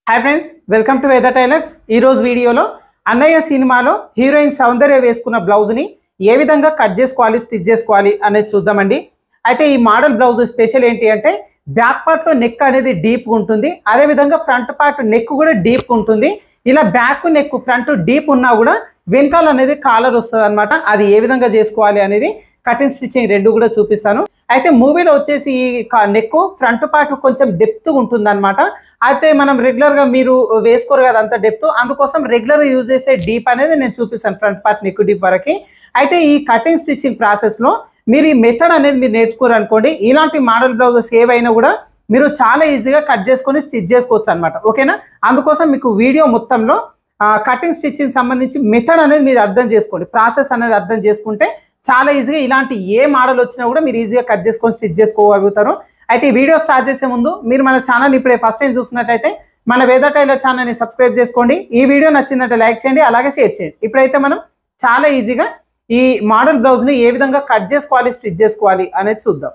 hi friends welcome to weather tailors ఈ రోజు వీడియోలో అన్నయ్య సినిమాలో హీరోయిన్ సౌందర్య వేసుకున్న బ్లౌజ్ని ఏ విధంగా కట్ చేసుకోవాలి స్టిచ్ చేసుకోవాలి అనేది చూద్దామండి అయితే ఈ మోడల్ బ్లౌజ్ స్పెషల్ ఏంటి అంటే బ్యాక్ పార్ట్లో నెక్ అనేది డీప్ ఉంటుంది అదే విధంగా ఫ్రంట్ పార్ట్ నెక్ కూడా డీప్ ఉంటుంది ఇలా బ్యాక్ నెక్ ఫ్రంట్ డీప్ ఉన్నా కూడా వెనకాల అనేది కాలర్ వస్తుంది అనమాట అది ఏ విధంగా చేసుకోవాలి అనేది కటింగ్ స్టిచ్చింగ్ రెండు కూడా చూపిస్తాను అయితే మూవీలో వచ్చేసి ఈ నెక్ ఫ్రంట్ పార్ట్ కొంచెం డెప్త్ ఉంటుంది అనమాట అయితే మనం రెగ్యులర్ గా మీరు వేసుకోరు కదా అంత డెప్త్ అందుకోసం రెగ్యులర్ యూజ్ చేసే డీప్ అనేది నేను చూపిస్తాను ఫ్రంట్ పార్ట్ నెక్ డీప్ వరకు అయితే ఈ కటింగ్ స్టిచ్చింగ్ ప్రాసెస్ లో మీరు ఈ మెథడ్ అనేది మీరు నేర్చుకోరు అనుకోండి ఇలాంటి మోడల్ బ్లౌజెస్ ఏవైనా కూడా మీరు చాలా ఈజీగా కట్ చేసుకొని స్టిచ్ చేసుకోవచ్చు అనమాట ఓకేనా అందుకోసం మీకు వీడియో మొత్తంలో కటింగ్ స్టిచ్చింగ్ సంబంధించి మెథడ్ అనేది మీరు అర్థం చేసుకోండి ప్రాసెస్ అనేది అర్థం చేసుకుంటే చాలా ఈజీగా ఇలాంటి ఏ మోడల్ వచ్చినా కూడా మీరు ఈజీగా కట్ చేసుకొని స్టిచ్ చేసుకోగలుగుతారు అయితే ఈ వీడియో స్టార్ట్ చేసే ముందు మీరు మన ఛానల్ ఇప్పుడే ఫస్ట్ టైం చూస్తున్నట్టయితే మన వేద టైలర్ ఛానల్ని సబ్స్క్రైబ్ చేసుకోండి ఈ వీడియో నచ్చిందంటే లైక్ చేయండి అలాగే షేర్ చేయండి ఇప్పుడైతే మనం చాలా ఈజీగా ఈ మోడల్ బ్లౌజ్ని ఏ విధంగా కట్ చేసుకోవాలి స్టిచ్ చేసుకోవాలి అనేది చూద్దాం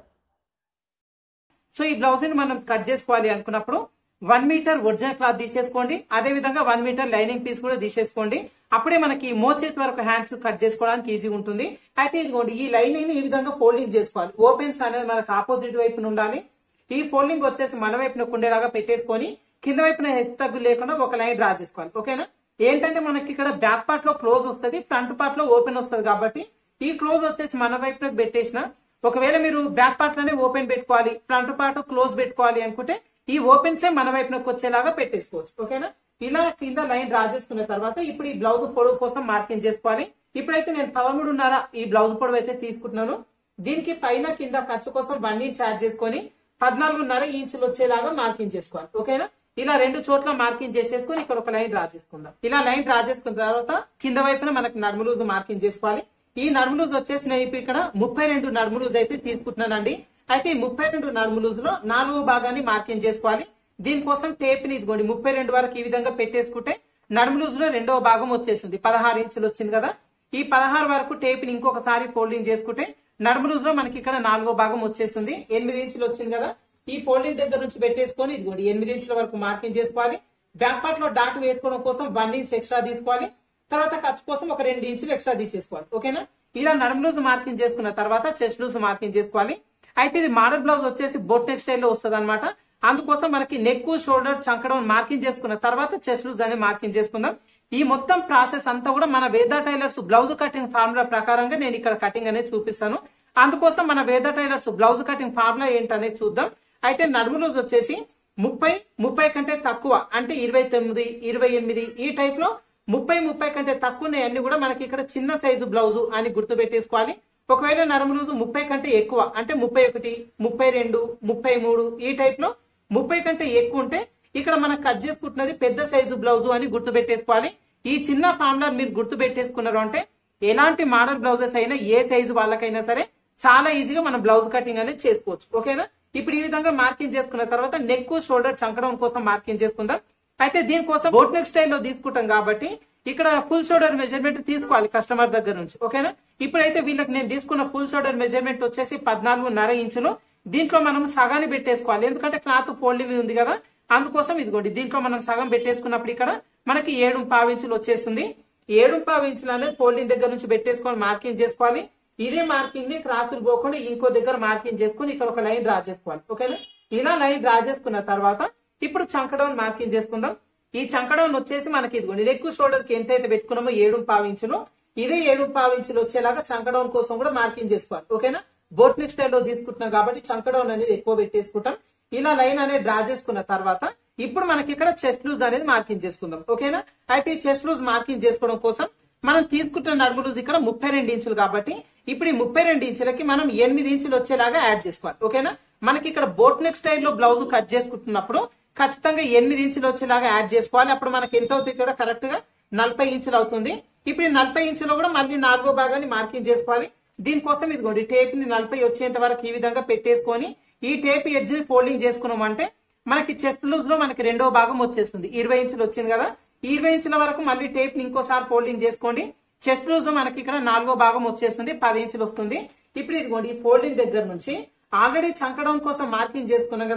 సో ఈ బ్లౌజ్ని మనం కట్ చేసుకోవాలి అనుకున్నప్పుడు వన్ మీటర్ ఒరిజినల్ క్లాత్ తీసేసుకోండి అదే విధంగా వన్ మీటర్ లైనింగ్ పీస్ కూడా తీసేసుకోండి అప్పుడే మనకి మోచేతి వరకు హ్యాండ్స్ కట్ చేసుకోవడానికి ఈజీ ఉంటుంది అయితే ఇదిగోండి ఈ లైనింగ్ ని ఈ విధంగా ఫోల్డింగ్ చేసుకోవాలి ఓపెన్స్ అనేది మనకు ఆపోజిట్ వైపున ఉండాలి ఈ ఫోల్డింగ్ వచ్చేసి మన వైపున కుండేలాగా పెట్టేసుకొని కింద వైపున హెచ్చు తగ్గు లేకుండా ఒక లైన్ డ్రా చేసుకోవాలి ఓకేనా ఏంటంటే మనకి ఇక్కడ బ్యాక్ పార్ట్ లో క్లోజ్ వస్తుంది ఫ్రంట్ పార్ట్ లో ఓపెన్ వస్తుంది కాబట్టి ఈ క్లోజ్ వచ్చేసి మన వైపున పెట్టేసిన ఒకవేళ మీరు బ్యాక్ పార్ట్ లోనే ఓపెన్ పెట్టుకోవాలి ఫ్రంట్ పార్ట్ క్లోజ్ పెట్టుకోవాలి అనుకుంటే ఈ ఓపెన్సే మన వైపునకు వచ్చేలాగా పెట్టేసుకోవచ్చు ఓకేనా ఇలా కింద లైన్ డ్రా చేసుకున్న తర్వాత ఇప్పుడు ఈ బ్లౌజ్ పొడవు కోసం మార్కింగ్ చేసుకోవాలి ఇప్పుడైతే నేను పదమూడున్నర ఈ బ్లౌజ్ పొడవు అయితే తీసుకుంటున్నాను దీనికి పైన కింద ఖర్చు కోసం వన్ ఇంచ్ యాడ్ చేసుకొని పద్నాలుగున్నర ఇంచులు వచ్చేలాగా మార్కింగ్ చేసుకోవాలి ఓకేనా ఇలా రెండు చోట్ల మార్కింగ్ చేసేసుకొని ఇక్కడ ఒక లైన్ డ్రా చేసుకుందాం ఇలా లైన్ డ్రా చేసుకున్న తర్వాత కింద వైపున మనకి నడుము లూజ్ మార్కింగ్ చేసుకోవాలి ఈ నడుము లూజ్ వచ్చేసి నేను ఇప్పుడు ఇక్కడ ముప్పై రెండు నడుము లూజ్ అయితే తీసుకుంటున్నానండి అయితే ఈ ముప్పై రెండు నడుము లూజ్ లో నాలుగో భాగాన్ని మార్కింగ్ చేసుకోవాలి దీనికోసం టేప్ ని ఇదిగోండి ముప్పై రెండు వరకు ఈ విధంగా పెట్టేసుకుంటే నడుము లూజ్ లో రెండవ భాగం వచ్చేసింది పదహారు ఇంచులు వచ్చింది కదా ఈ పదహారు వరకు టేప్ ని ఇంకొకసారి ఫోల్డింగ్ చేసుకుంటే నడుము లూజ్ లో మనకి ఇక్కడ నాలుగో భాగం వచ్చేస్తుంది ఎనిమిది ఇంచులు వచ్చింది కదా ఈ ఫోల్డింగ్ దగ్గర నుంచి పెట్టేసుకొని ఇదిగోండి ఎనిమిది ఇంచుల వరకు మార్కింగ్ చేసుకోవాలి బ్యాక్ పార్ట్ లో డాట్ వేసుకోవడం కోసం వన్ ఇంచ్ ఎక్స్ట్రా తీసుకోవాలి తర్వాత ఖర్చు కోసం ఒక రెండు ఇంచులు ఎక్స్ట్రా తీసేసుకోవాలి ఓకేనా ఇలా నడుము లూజ్ మార్కింగ్ చేసుకున్న తర్వాత చెస్ట్ లూజ్ మార్కింగ్ చేసుకోవాలి అయితే ఇది మోడల్ బ్లౌజ్ వచ్చేసి బోట్ నెక్ స్టైల్లో వస్తుంది అనమాట అందుకోసం మనకి నెక్ షోల్డర్ చంకడం మార్కింగ్ చేసుకున్న తర్వాత చెస్ట్ లూజ్ అని మార్కింగ్ చేసుకుందాం ఈ మొత్తం ప్రాసెస్ అంతా కూడా మన వేద టైలర్స్ బ్లౌజ్ కటింగ్ ఫార్ములా ప్రకారంగా నేను ఇక్కడ కటింగ్ అనేది చూపిస్తాను అందుకోసం మన వేద టైలర్స్ బ్లౌజ్ కటింగ్ ఫార్ములా ఏంటనేది చూద్దాం అయితే నడుము లూజ్ వచ్చేసి ముప్పై ముప్పై కంటే తక్కువ అంటే ఇరవై తొమ్మిది ఇరవై ఎనిమిది ఈ టైప్ లో ముప్పై ముప్పై కంటే తక్కువ అన్ని కూడా మనకి ఇక్కడ చిన్న సైజు బ్లౌజ్ అని గుర్తు పెట్టేసుకోవాలి ఒకవేళ నడుము లూజు ముప్పై కంటే ఎక్కువ అంటే ముప్పై ఒకటి ముప్పై రెండు ముప్పై మూడు ఈ టైప్ లో ముప్పై కంటే ఎక్కువ ఉంటే ఇక్కడ మనం కట్ చేసుకుంటున్నది పెద్ద సైజు బ్లౌజ్ అని గుర్తు పెట్టేసుకోవాలి ఈ చిన్న ఫార్ములా మీరు గుర్తు పెట్టేసుకున్నారు అంటే ఎలాంటి మోడల్ బ్లౌజెస్ అయినా ఏ సైజు వాళ్ళకైనా సరే చాలా ఈజీగా మనం బ్లౌజ్ కటింగ్ అనేది చేసుకోవచ్చు ఓకేనా ఇప్పుడు ఈ విధంగా మార్కింగ్ చేసుకున్న తర్వాత నెక్ షోల్డర్ చంకడం కోసం మార్కింగ్ చేసుకుందాం అయితే దీనికోసం బోట్ నెక్ స్టైల్లో తీసుకుంటాం కాబట్టి ఇక్కడ ఫుల్ షోల్డర్ మెజర్మెంట్ తీసుకోవాలి కస్టమర్ దగ్గర నుంచి ఓకేనా ఇప్పుడైతే వీళ్ళకి నేను తీసుకున్న ఫుల్ షోల్డర్ మెజర్మెంట్ వచ్చేసి పద్నాలుగున్నర ఇంచులు దీంట్లో మనం సగాన్ని పెట్టేసుకోవాలి ఎందుకంటే క్లాత్ ఫోల్డింగ్ ఉంది కదా అందుకోసం ఇదిగోండి దీంట్లో మనం సగం పెట్టేసుకున్నప్పుడు ఇక్కడ మనకి ఏడు పావించులు వచ్చేస్తుంది ఏడు పావించులు అనేది ఫోల్డింగ్ దగ్గర నుంచి పెట్టేసుకొని మార్కింగ్ చేసుకోవాలి ఇదే మార్కింగ్ ని క్రాసులు పోకుండా ఇంకో దగ్గర మార్కింగ్ చేసుకుని ఇక్కడ ఒక లైన్ డ్రా చేసుకోవాలి ఓకేనా ఇలా లైన్ డ్రా చేసుకున్న తర్వాత ఇప్పుడు చంకడౌన్ మార్కింగ్ చేసుకుందాం ఈ చంకడౌన్ వచ్చేసి మనకి ఇదిగోండి నెక్ షోల్డర్ కి ఎంత అయితే పెట్టుకున్నామో ఏడు పావించులు ఇదే ఏడు పావించులు వచ్చేలాగా చంకడౌన్ కోసం కూడా మార్కింగ్ చేసుకోవాలి ఓకేనా బోట్ నెక్ స్టైల్లో తీసుకుంటున్నాం కాబట్టి చంకడౌన్ అనేది ఎక్కువ పెట్టేసుకుంటాం ఇలా లైన్ అనేది డ్రా చేసుకున్న తర్వాత ఇప్పుడు మనకి ఇక్కడ చెస్ట్ లూజ్ అనేది మార్కింగ్ చేసుకుందాం ఓకేనా అయితే ఈ చెస్ట్ లూజ్ మార్కింగ్ చేసుకోవడం కోసం మనం తీసుకుంటున్న నడుము లూజ్ ఇక్కడ ముప్పై రెండు ఇంచులు కాబట్టి ఇప్పుడు ఈ ముప్పై రెండు ఇంచులకి మనం ఎనిమిది ఇంచులు వచ్చేలాగా యాడ్ చేసుకోవాలి ఓకేనా మనకి ఇక్కడ బోట్ నెక్ స్టైల్లో బ్లౌజ్ కట్ చేసుకుంటున్నప్పుడు ఖచ్చితంగా ఎనిమిది ఇంచులు వచ్చేలాగా యాడ్ చేసుకోవాలి అప్పుడు మనకి ఎంత అవుతుంది ఇక్కడ కరెక్ట్ గా నలభై ఇంచులు అవుతుంది ఇప్పుడు ఈ నలభై ఇంచులో కూడా మళ్ళీ నాలుగో భాగాన్ని మార్కింగ్ చేసుకోవాలి దీనికోసం ఇదిగోండి టేప్ ని నలభై వచ్చేంత వరకు ఈ విధంగా పెట్టేసుకొని ఈ టేప్ ఎడ్జ్ ని ఫోల్డింగ్ చేసుకున్నాం అంటే మనకి చెస్ట్ లూజ్ లో మనకి రెండో భాగం వచ్చేస్తుంది ఇరవై ఇంచులు వచ్చింది కదా ఈ ఇరవై ఇంచుల వరకు మళ్ళీ టేప్ ని ఇంకోసారి ఫోల్డింగ్ చేసుకోండి చెస్ట్ లూజ్ మనకి ఇక్కడ నాలుగో భాగం వచ్చేస్తుంది పది ఇంచులు వస్తుంది ఇప్పుడు ఇదిగోండి ఈ ఫోల్డింగ్ దగ్గర నుంచి ఆల్రెడీ చంకడం కోసం మార్కింగ్ చేసుకున్నాం కదా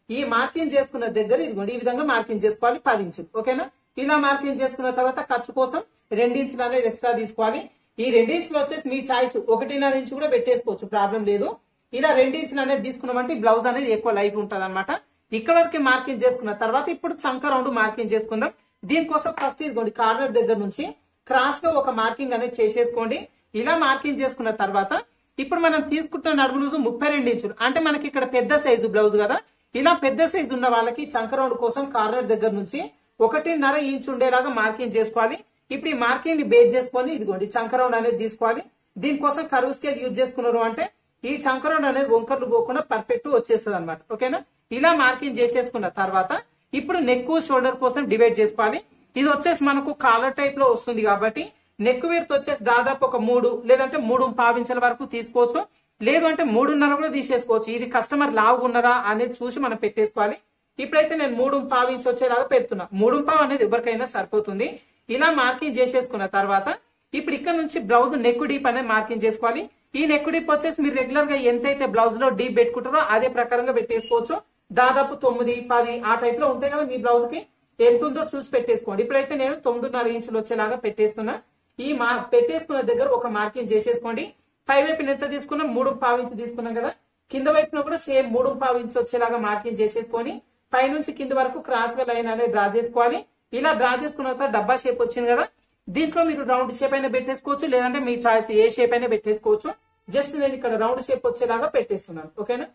ఈ మార్కింగ్ చేసుకున్న దగ్గర ఇదిగోండి ఈ విధంగా మార్కింగ్ చేసుకోవాలి పది ఇంచులు ఓకేనా ఇలా మార్కింగ్ చేసుకున్న తర్వాత ఖర్చు కోసం రెండించులు అనేది ఎక్స్ట్రా తీసుకోవాలి ఈ రెండించులు వచ్చేసి మీ చాయిస్ ఒకటిన్నర ఇంచు కూడా పెట్టేసుకోవచ్చు ప్రాబ్లం లేదు ఇలా రెండించులు అనేది తీసుకున్నామంటే బ్లౌజ్ అనేది ఎక్కువ లైఫ్ ఉంటుంది అనమాట ఇక్కడ వరకు మార్కింగ్ చేసుకున్న తర్వాత ఇప్పుడు చంక రౌండ్ మార్కింగ్ చేసుకుందాం దీనికోసం ఫస్ట్ ఇదిగోండి కార్నర్ దగ్గర నుంచి క్రాస్ గా ఒక మార్కింగ్ అనేది చేసేసుకోండి ఇలా మార్కింగ్ చేసుకున్న తర్వాత ఇప్పుడు మనం తీసుకుంటున్న నడుము లూజు ముప్పై రెండు ఇంచులు అంటే మనకి ఇక్కడ పెద్ద సైజు బ్లౌజ్ కదా ఇలా పెద్ద సైజు ఉన్న వాళ్ళకి చంక రౌండ్ కోసం కార్నర్ దగ్గర నుంచి ఒకటిన్నర ఇంచు ఉండేలాగా మార్కింగ్ చేసుకోవాలి ఇప్పుడు ఈ మార్కింగ్ ని బేస్ చేసుకొని ఇదిగోండి చంక రౌండ్ అనేది తీసుకోవాలి దీనికోసం కరువు స్కేల్ యూజ్ చేసుకున్నారు అంటే ఈ చంక రౌండ్ అనేది వంకర్లు పోకుండా పర్ఫెక్ట్ వచ్చేస్తుంది అనమాట ఓకేనా ఇలా మార్కింగ్ చేసేసుకున్న తర్వాత ఇప్పుడు నెక్ షోల్డర్ కోసం డివైడ్ చేసుకోవాలి ఇది వచ్చేసి మనకు కాలర్ టైప్ లో వస్తుంది కాబట్టి నెక్ విడత్ వచ్చేసి దాదాపు ఒక మూడు లేదంటే మూడు పావించల వరకు తీసుకోవచ్చు లేదు అంటే మూడున్నర కూడా తీసేసుకోవచ్చు ఇది కస్టమర్ లావు ఉన్నారా అనేది చూసి మనం పెట్టేసుకోవాలి ఇప్పుడైతే నేను మూడు పావు ఇంచ్ వచ్చేలాగా పెడుతున్నా మూడు పావు అనేది ఎవరికైనా సరిపోతుంది ఇలా మార్కింగ్ చేసేసుకున్న తర్వాత ఇప్పుడు ఇక్కడ నుంచి బ్లౌజ్ నెక్ డీప్ అనేది మార్కింగ్ చేసుకోవాలి ఈ నెక్ డీప్ వచ్చేసి మీరు రెగ్యులర్ గా ఎంతైతే బ్లౌజ్ లో డీప్ పెట్టుకుంటారో అదే ప్రకారంగా పెట్టేసుకోవచ్చు దాదాపు తొమ్మిది పది ఆ టైప్ లో ఉంటాయి కదా మీ బ్లౌజ్ కి ఎంత ఉందో చూసి పెట్టేసుకోండి ఇప్పుడైతే నేను తొమ్మిదిన్నర ఇంచులు వచ్చేలాగా పెట్టేస్తున్నా ఈ మా పెట్టేసుకున్న దగ్గర ఒక మార్కింగ్ చేసేసుకోండి పై వైపున ఎంత తీసుకున్నాం మూడు పావు ఇంచు తీసుకున్నాం కదా కింద వైపున కూడా సేమ్ మూడు పావు ఇంచు వచ్చేలాగా మార్కింగ్ చేసేసుకొని పై నుంచి కింద వరకు క్రాస్ గా లైన్ అనేది డ్రా చేసుకోవాలి ఇలా డ్రా చేసుకున్న తర్వాత డబ్బా షేప్ వచ్చింది కదా దీంట్లో మీరు రౌండ్ షేప్ అయినా పెట్టేసుకోవచ్చు లేదంటే మీ చాయిస్ ఏ షేప్ అయినా పెట్టేసుకోవచ్చు జస్ట్ నేను ఇక్కడ రౌండ్ షేప్ వచ్చేలాగా పెట్టేస్తున్నాను ఓకేనా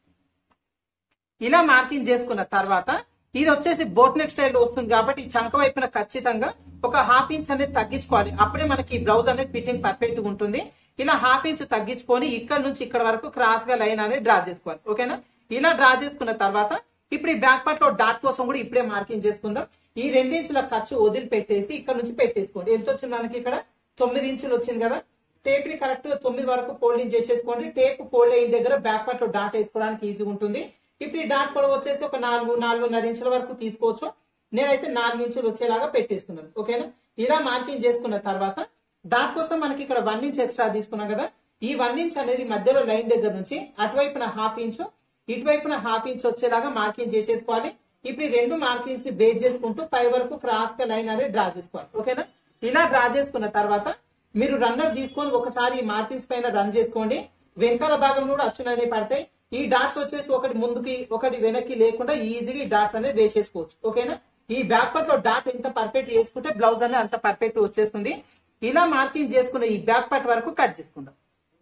ఇలా మార్కింగ్ చేసుకున్న తర్వాత ఇది వచ్చేసి బోట్ నెక్ స్టైల్ వస్తుంది కాబట్టి ఈ చంక వైపున ఖచ్చితంగా ఒక హాఫ్ ఇంచ్ అనేది తగ్గించుకోవాలి అప్పుడే మనకి బ్లౌజ్ అనేది ఫిట్టింగ్ పర్ఫెక్ట్ గా ఉంటుంది ఇలా హాఫ్ ఇంచ్ తగ్గించుకొని ఇక్కడ నుంచి ఇక్కడ వరకు క్రాస్ గా లైన్ అనేది డ్రా చేసుకోవాలి ఓకేనా ఇలా డ్రా చేసుకున్న తర్వాత ఇప్పుడు ఈ బ్యాక్ పార్ట్ లో డాట్ కోసం కూడా ఇప్పుడే మార్కింగ్ చేసుకుందాం ఈ రెండించుల ఖర్చు వదిలి పెట్టేసి ఇక్కడ నుంచి పెట్టేసుకోండి ఎంత వచ్చింది మనకి ఇక్కడ తొమ్మిది ఇంచులు వచ్చింది కదా టేప్ ని కరెక్ట్ గా తొమ్మిది వరకు ఫోల్డింగ్ చేసేసుకోండి టేప్ ఫోల్డ్ అయిన దగ్గర బ్యాక్ పార్ట్ లో డాట్ వేసుకోవడానికి ఈజీగా ఉంటుంది ఇప్పుడు ఈ డాట్ పొడవు వచ్చేసి ఒక నాలుగు నాలుగున్నర ఇంచుల వరకు తీసుకోవచ్చు నేనైతే నాలుగు ఇంచులు వచ్చేలాగా పెట్టేస్తున్నాను ఓకేనా ఇలా మార్కింగ్ చేసుకున్న తర్వాత డాట్ కోసం మనకి ఇక్కడ వన్ ఇంచ్ ఎక్స్ట్రా తీసుకున్నాం కదా ఈ వన్ ఇంచ్ అనేది మధ్యలో లైన్ దగ్గర నుంచి అటువైపున హాఫ్ ఇంచు ఇటువైపున హాఫ్ ఇంచ్ వచ్చేలాగా మార్కింగ్ చేసేసుకోవాలి ఇప్పుడు ఈ రెండు మార్కింగ్స్ బేస్ చేసుకుంటూ పై వరకు క్రాస్ గా లైన్ అనేది డ్రా చేసుకోవాలి ఓకేనా ఇలా డ్రా చేసుకున్న తర్వాత మీరు రన్నర్ తీసుకొని ఒకసారి ఈ మార్కింగ్స్ పైన రన్ చేసుకోండి వెనకాల భాగంలో కూడా అచ్చుననే పడతాయి ఈ డాట్స్ వచ్చేసి ఒకటి ముందుకి ఒకటి వెనక్కి లేకుండా ఈజీగా ఈ డాట్స్ అనేది వేసేసుకోవచ్చు ఓకేనా ఈ బ్యాక్ పార్ట్ లో డాట్ ఎంత పర్ఫెక్ట్ చేసుకుంటే బ్లౌజ్ అనేది అంత పర్ఫెక్ట్ వచ్చేస్తుంది ఇలా మార్కింగ్ చేసుకున్న ఈ బ్యాక్ పార్ట్ వరకు కట్ చేసుకుందాం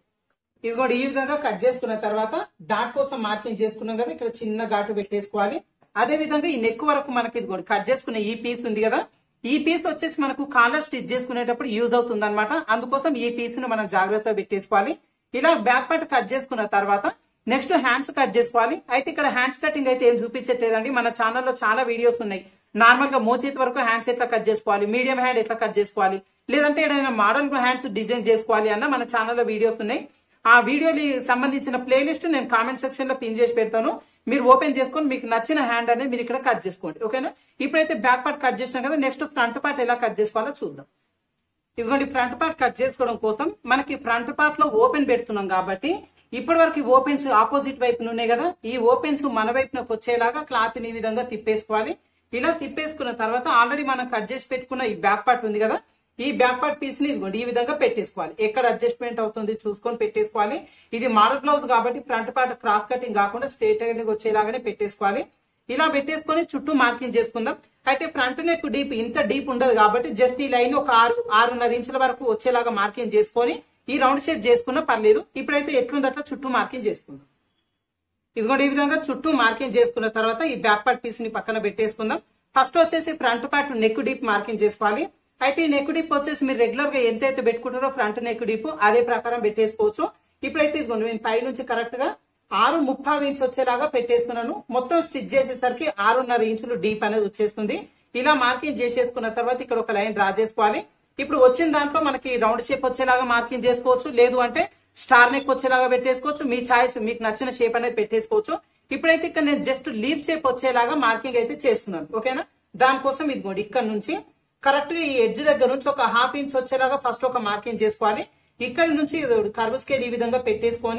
ఇది కూడా ఈ విధంగా కట్ చేసుకున్న తర్వాత డాట్ కోసం మార్కింగ్ చేసుకున్నాం కదా ఇక్కడ చిన్న ఘాటు పెట్టేసుకోవాలి అదే విధంగా ఈ నెక్ వరకు మనకి ఇది కూడా కట్ చేసుకున్న ఈ పీస్ ఉంది కదా ఈ పీస్ వచ్చేసి మనకు కాలర్ స్టిచ్ చేసుకునేటప్పుడు యూజ్ అవుతుంది అనమాట అందుకోసం ఈ పీస్ ను మనం జాగ్రత్తగా పెట్టేసుకోవాలి ఇలా బ్యాక్ పార్ట్ కట్ చేసుకున్న తర్వాత నెక్స్ట్ హ్యాండ్స్ కట్ చేసుకోవాలి అయితే ఇక్కడ హ్యాండ్స్ కటింగ్ అయితే ఏం చూపించట్లేదండి మన ఛానల్లో చాలా వీడియోస్ ఉన్నాయి నార్మల్ గా మోచేతి వరకు హ్యాండ్స్ ఎట్లా కట్ చేసుకోవాలి మీడియం హ్యాండ్ ఎట్లా కట్ చేసుకోవాలి లేదంటే ఏదైనా మోడల్ హ్యాండ్స్ డిజైన్ చేసుకోవాలి అన్న మన ఛానల్లో వీడియోస్ ఉన్నాయి ఆ వీడియోకి సంబంధించిన ప్లేలిస్ట్ నేను కామెంట్ సెక్షన్ లో పిన్ చేసి పెడతాను మీరు ఓపెన్ చేసుకొని మీకు నచ్చిన హ్యాండ్ అనేది మీరు ఇక్కడ కట్ చేసుకోండి ఓకేనా ఇప్పుడైతే బ్యాక్ పార్ట్ కట్ చేసినాం కదా నెక్స్ట్ ఫ్రంట్ పార్ట్ ఎలా కట్ చేసుకోవాలో చూద్దాం ఇదిగోండి ఫ్రంట్ పార్ట్ కట్ చేసుకోవడం కోసం మనకి ఫ్రంట్ పార్ట్ లో ఓపెన్ పెడుతున్నాం కాబట్టి ఇప్పటి వరకు ఓపెన్స్ ఆపోజిట్ వైపున ఉన్నాయి కదా ఈ ఓపెన్స్ మన వైపునకు వచ్చేలాగా క్లాత్ ని ఈ విధంగా తిప్పేసుకోవాలి ఇలా తిప్పేసుకున్న తర్వాత ఆల్రెడీ మనం కట్ చేసి పెట్టుకున్న ఈ బ్యాక్ పార్ట్ ఉంది కదా ఈ బ్యాక్ పార్ట్ పీస్ ని ఇదిగోండి ఈ విధంగా పెట్టేసుకోవాలి ఎక్కడ అడ్జస్ట్మెంట్ అవుతుంది చూసుకొని పెట్టేసుకోవాలి ఇది మోడల్ బ్లౌజ్ కాబట్టి ఫ్రంట్ పార్ట్ క్రాస్ కటింగ్ కాకుండా స్ట్రేట్ వచ్చేలాగానే పెట్టేసుకోవాలి ఇలా పెట్టేసుకొని చుట్టూ మార్కింగ్ చేసుకుందాం అయితే ఫ్రంట్ నెక్ డీప్ ఇంత డీప్ ఉండదు కాబట్టి జస్ట్ ఈ లైన్ ఒక ఆరు ఆరున్నర ఇంచుల వరకు వచ్చేలాగా మార్కింగ్ చేసుకొని ఈ రౌండ్ షేప్ చేసుకున్నా పర్లేదు ఇప్పుడైతే ఎట్లుంది అట్లా చుట్టూ మార్కింగ్ చేసుకుందాం ఇదిగోండి ఈ విధంగా చుట్టూ మార్కింగ్ చేసుకున్న తర్వాత ఈ బ్యాక్ పార్ట్ పీస్ ని పక్కన పెట్టేసుకుందాం ఫస్ట్ వచ్చేసి front part neck deep marking చేసుకోవాలి అయితే ఈ నెక్ డీప్ వచ్చేసి మీరు రెగ్యులర్ గా ఎంత అయితే పెట్టుకుంటారో ఫ్రంట్ నెక్ డీప్ అదే ప్రకారం పెట్టేసుకోవచ్చు ఇప్పుడైతే ఇదిగోండి నేను పై నుంచి కరెక్ట్ గా ఆరు ముప్పై ఇంచ్ వచ్చేలాగా పెట్టేస్తున్నాను మొత్తం స్టిచ్ చేసేసరికి ఆరున్నర ఇంచులు డీప్ అనేది వచ్చేస్తుంది ఇలా మార్కింగ్ చేసేసుకున్న తర్వాత ఇక్కడ ఒక లైన్ డ్రా చేసుకోవాలి ఇప్పుడు వచ్చిన దాంట్లో మనకి రౌండ్ షేప్ వచ్చేలాగా మార్కింగ్ చేసుకోవచ్చు లేదు అంటే స్టార్ నెక్ వచ్చేలాగా పెట్టేసుకోవచ్చు మీ చాయిస్ మీకు నచ్చిన షేప్ అనేది పెట్టేసుకోవచ్చు ఇప్పుడైతే ఇక్కడ నేను జస్ట్ లీవ్ షేప్ వచ్చేలాగా మార్కింగ్ అయితే చేస్తున్నాను ఓకేనా దానికోసం ఇదిగోండి ఇక్కడ నుంచి కరెక్ట్ గా ఈ ఎడ్జ్ దగ్గర నుంచి ఒక హాఫ్ ఇంచ్ వచ్చేలాగా ఫస్ట్ ఒక మార్కింగ్ చేసుకోవాలి ఇక్కడ నుంచి కర్వ్ స్కేల్ ఈ విధంగా పెట్టేసుకొని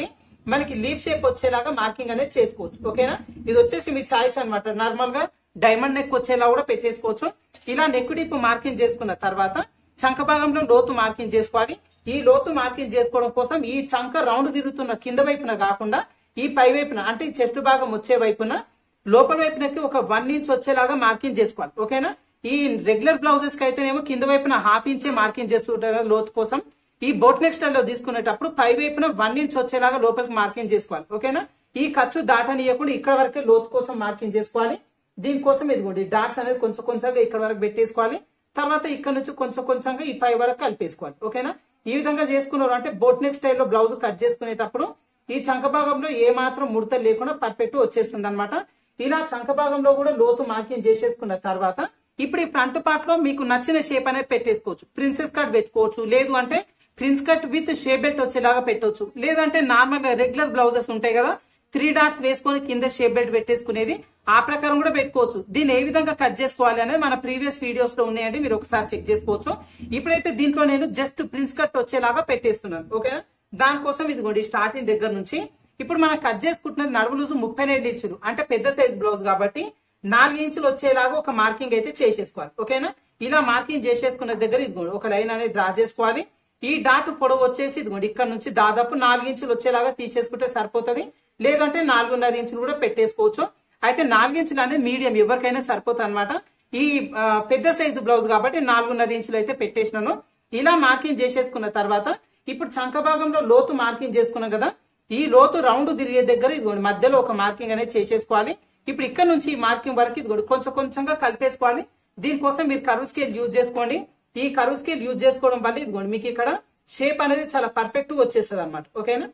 మనకి లీవ్ షేప్ వచ్చేలాగా మార్కింగ్ అనేది చేసుకోవచ్చు ఓకేనా ఇది వచ్చేసి మీ చాయిస్ అన్నమాట నార్మల్ గా డైమండ్ నెక్ వచ్చేలా కూడా పెట్టేసుకోవచ్చు ఇలా నెక్ డీప్ మార్కింగ్ చేసుకున్న తర్వాత చంక భాగంలో లోతు మార్కింగ్ చేసుకోవాలి ఈ లోతు మార్కింగ్ చేసుకోవడం కోసం ఈ చంక రౌండ్ తిరుగుతున్న కింద వైపున కాకుండా ఈ పై వైపున అంటే ఈ చెస్ట్ భాగం వచ్చే వైపున లోపల వైపునకి ఒక వన్ ఇంచ్ వచ్చేలాగా మార్కింగ్ చేసుకోవాలి ఓకేనా ఈ రెగ్యులర్ బ్లౌజెస్ కి అయితేనేమో కింద వైపున హాఫ్ ఇంచే మార్కింగ్ చేస్తుంటారు కదా లోతు కోసం ఈ బోట్ నెక్ స్టైల్ లో తీసుకునేటప్పుడు పై వైపున వన్ ఇంచ్ వచ్చేలాగా లోపలికి మార్కింగ్ చేసుకోవాలి ఓకేనా ఈ ఖర్చు దాటనియకుండా ఇక్కడ వరకే లోతు కోసం మార్కింగ్ చేసుకోవాలి దీనికోసం ఇదిగోండి డాట్స్ అనేది కొంచెం కొంచెంగా ఇక్కడ వరకు పెట్టేసుకోవాలి తర్వాత ఇక్కడ నుంచి కొంచెం కొంచెంగా ఈ పై వరకు కలిపేసుకోవాలి ఓకేనా ఈ విధంగా చేసుకున్నారు అంటే బోట్ నెక్ స్టైల్లో బ్లౌజ్ కట్ చేసుకునేటప్పుడు ఈ చంక భాగంలో ఏ మాత్రం ముడత లేకుండా పర్ఫెక్ట్ వచ్చేస్తుంది అనమాట ఇలా చంక భాగంలో కూడా లోతు మార్కింగ్ చేసేసుకున్న తర్వాత ఇప్పుడు ఈ ఫ్రంట్ పార్ట్ లో మీకు నచ్చిన షేప్ అనేది పెట్టేసుకోవచ్చు ప్రిన్సెస్ కట్ పెట్టుకోవచ్చు లేదు అంటే prince cut with shape belt వచ్చేలాగా పెట్టవచ్చు లేదంటే నార్మల్ రెగ్యులర్ బ్లౌజెస్ ఉంటాయి కదా త్రీ డాట్స్ వేసుకొని కింద షేప్ బెల్ట్ పెట్టేసుకునేది ఆ ప్రకారం కూడా పెట్టుకోవచ్చు దీన్ని ఏ విధంగా కట్ చేసుకోవాలి అనేది మన ప్రీవియస్ వీడియోస్ లో ఉన్నాయండి మీరు ఒకసారి చెక్ చేసుకోవచ్చు ఇప్పుడైతే దీంట్లో నేను జస్ట్ ప్రిన్స్ కట్ వచ్చేలాగా పెట్టేస్తున్నాను ఓకేనా దానికోసం ఇదిగోండి స్టార్టింగ్ దగ్గర నుంచి ఇప్పుడు మనం కట్ చేసుకుంటున్నది నడుము లూజు ముప్పై రెండు ఇంచులు అంటే పెద్ద సైజ్ బ్లౌజ్ కాబట్టి నాలుగు ఇంచులు వచ్చేలాగా ఒక మార్కింగ్ అయితే చేసేసుకోవాలి ఓకేనా ఇలా మార్కింగ్ చేసేసుకున్న దగ్గర ఇదిగోండి ఒక లైన్ అనేది డ్రా చేసుకోవాలి ఈ డాట్ పొడవు వచ్చేసి ఇదిగోండి ఇక్కడ నుంచి దాదాపు నాలుగు ఇంచులు వచ్చేలాగా తీసేసుకుంటే సరిపోతుంది లేదంటే నాలుగున్నర ఇంచులు కూడా పెట్టేసుకోవచ్చు అయితే నాలుగు ఇంచులు అనేది మీడియం ఎవరికైనా సరిపోతుంది అనమాట ఈ ఆ, పెద్ద సైజు బ్లౌజ్ కాబట్టి నాలుగున్నర ఇంచులు అయితే పెట్టేసినాను ఇలా మార్కింగ్ చేసేసుకున్న తర్వాత ఇప్పుడు చంక భాగంలో లోతు మార్కింగ్ చేసుకున్నాం కదా ఈ లోతు రౌండ్ తిరిగే దగ్గర ఇదిగోండి మధ్యలో ఒక మార్కింగ్ అనేది చేసేసుకోవాలి ఇప్పుడు ఇక్కడ నుంచి ఈ మార్కింగ్ వరకు ఇదిగోండి కొంచెం కొంచెంగా కలిపేసుకోవాలి దీనికోసం మీరు కర్వ్ స్కేల్ యూజ్ చేసుకోండి ఈ కర్వ్ స్కేల్ యూజ్ చేసుకోవడం వల్ల ఇదిగోండి మీకు ఇక్కడ షేప్ అనేది చాలా పర్ఫెక్ట్ గా వచ్చేస్తుంది అనమాట ఓకేనా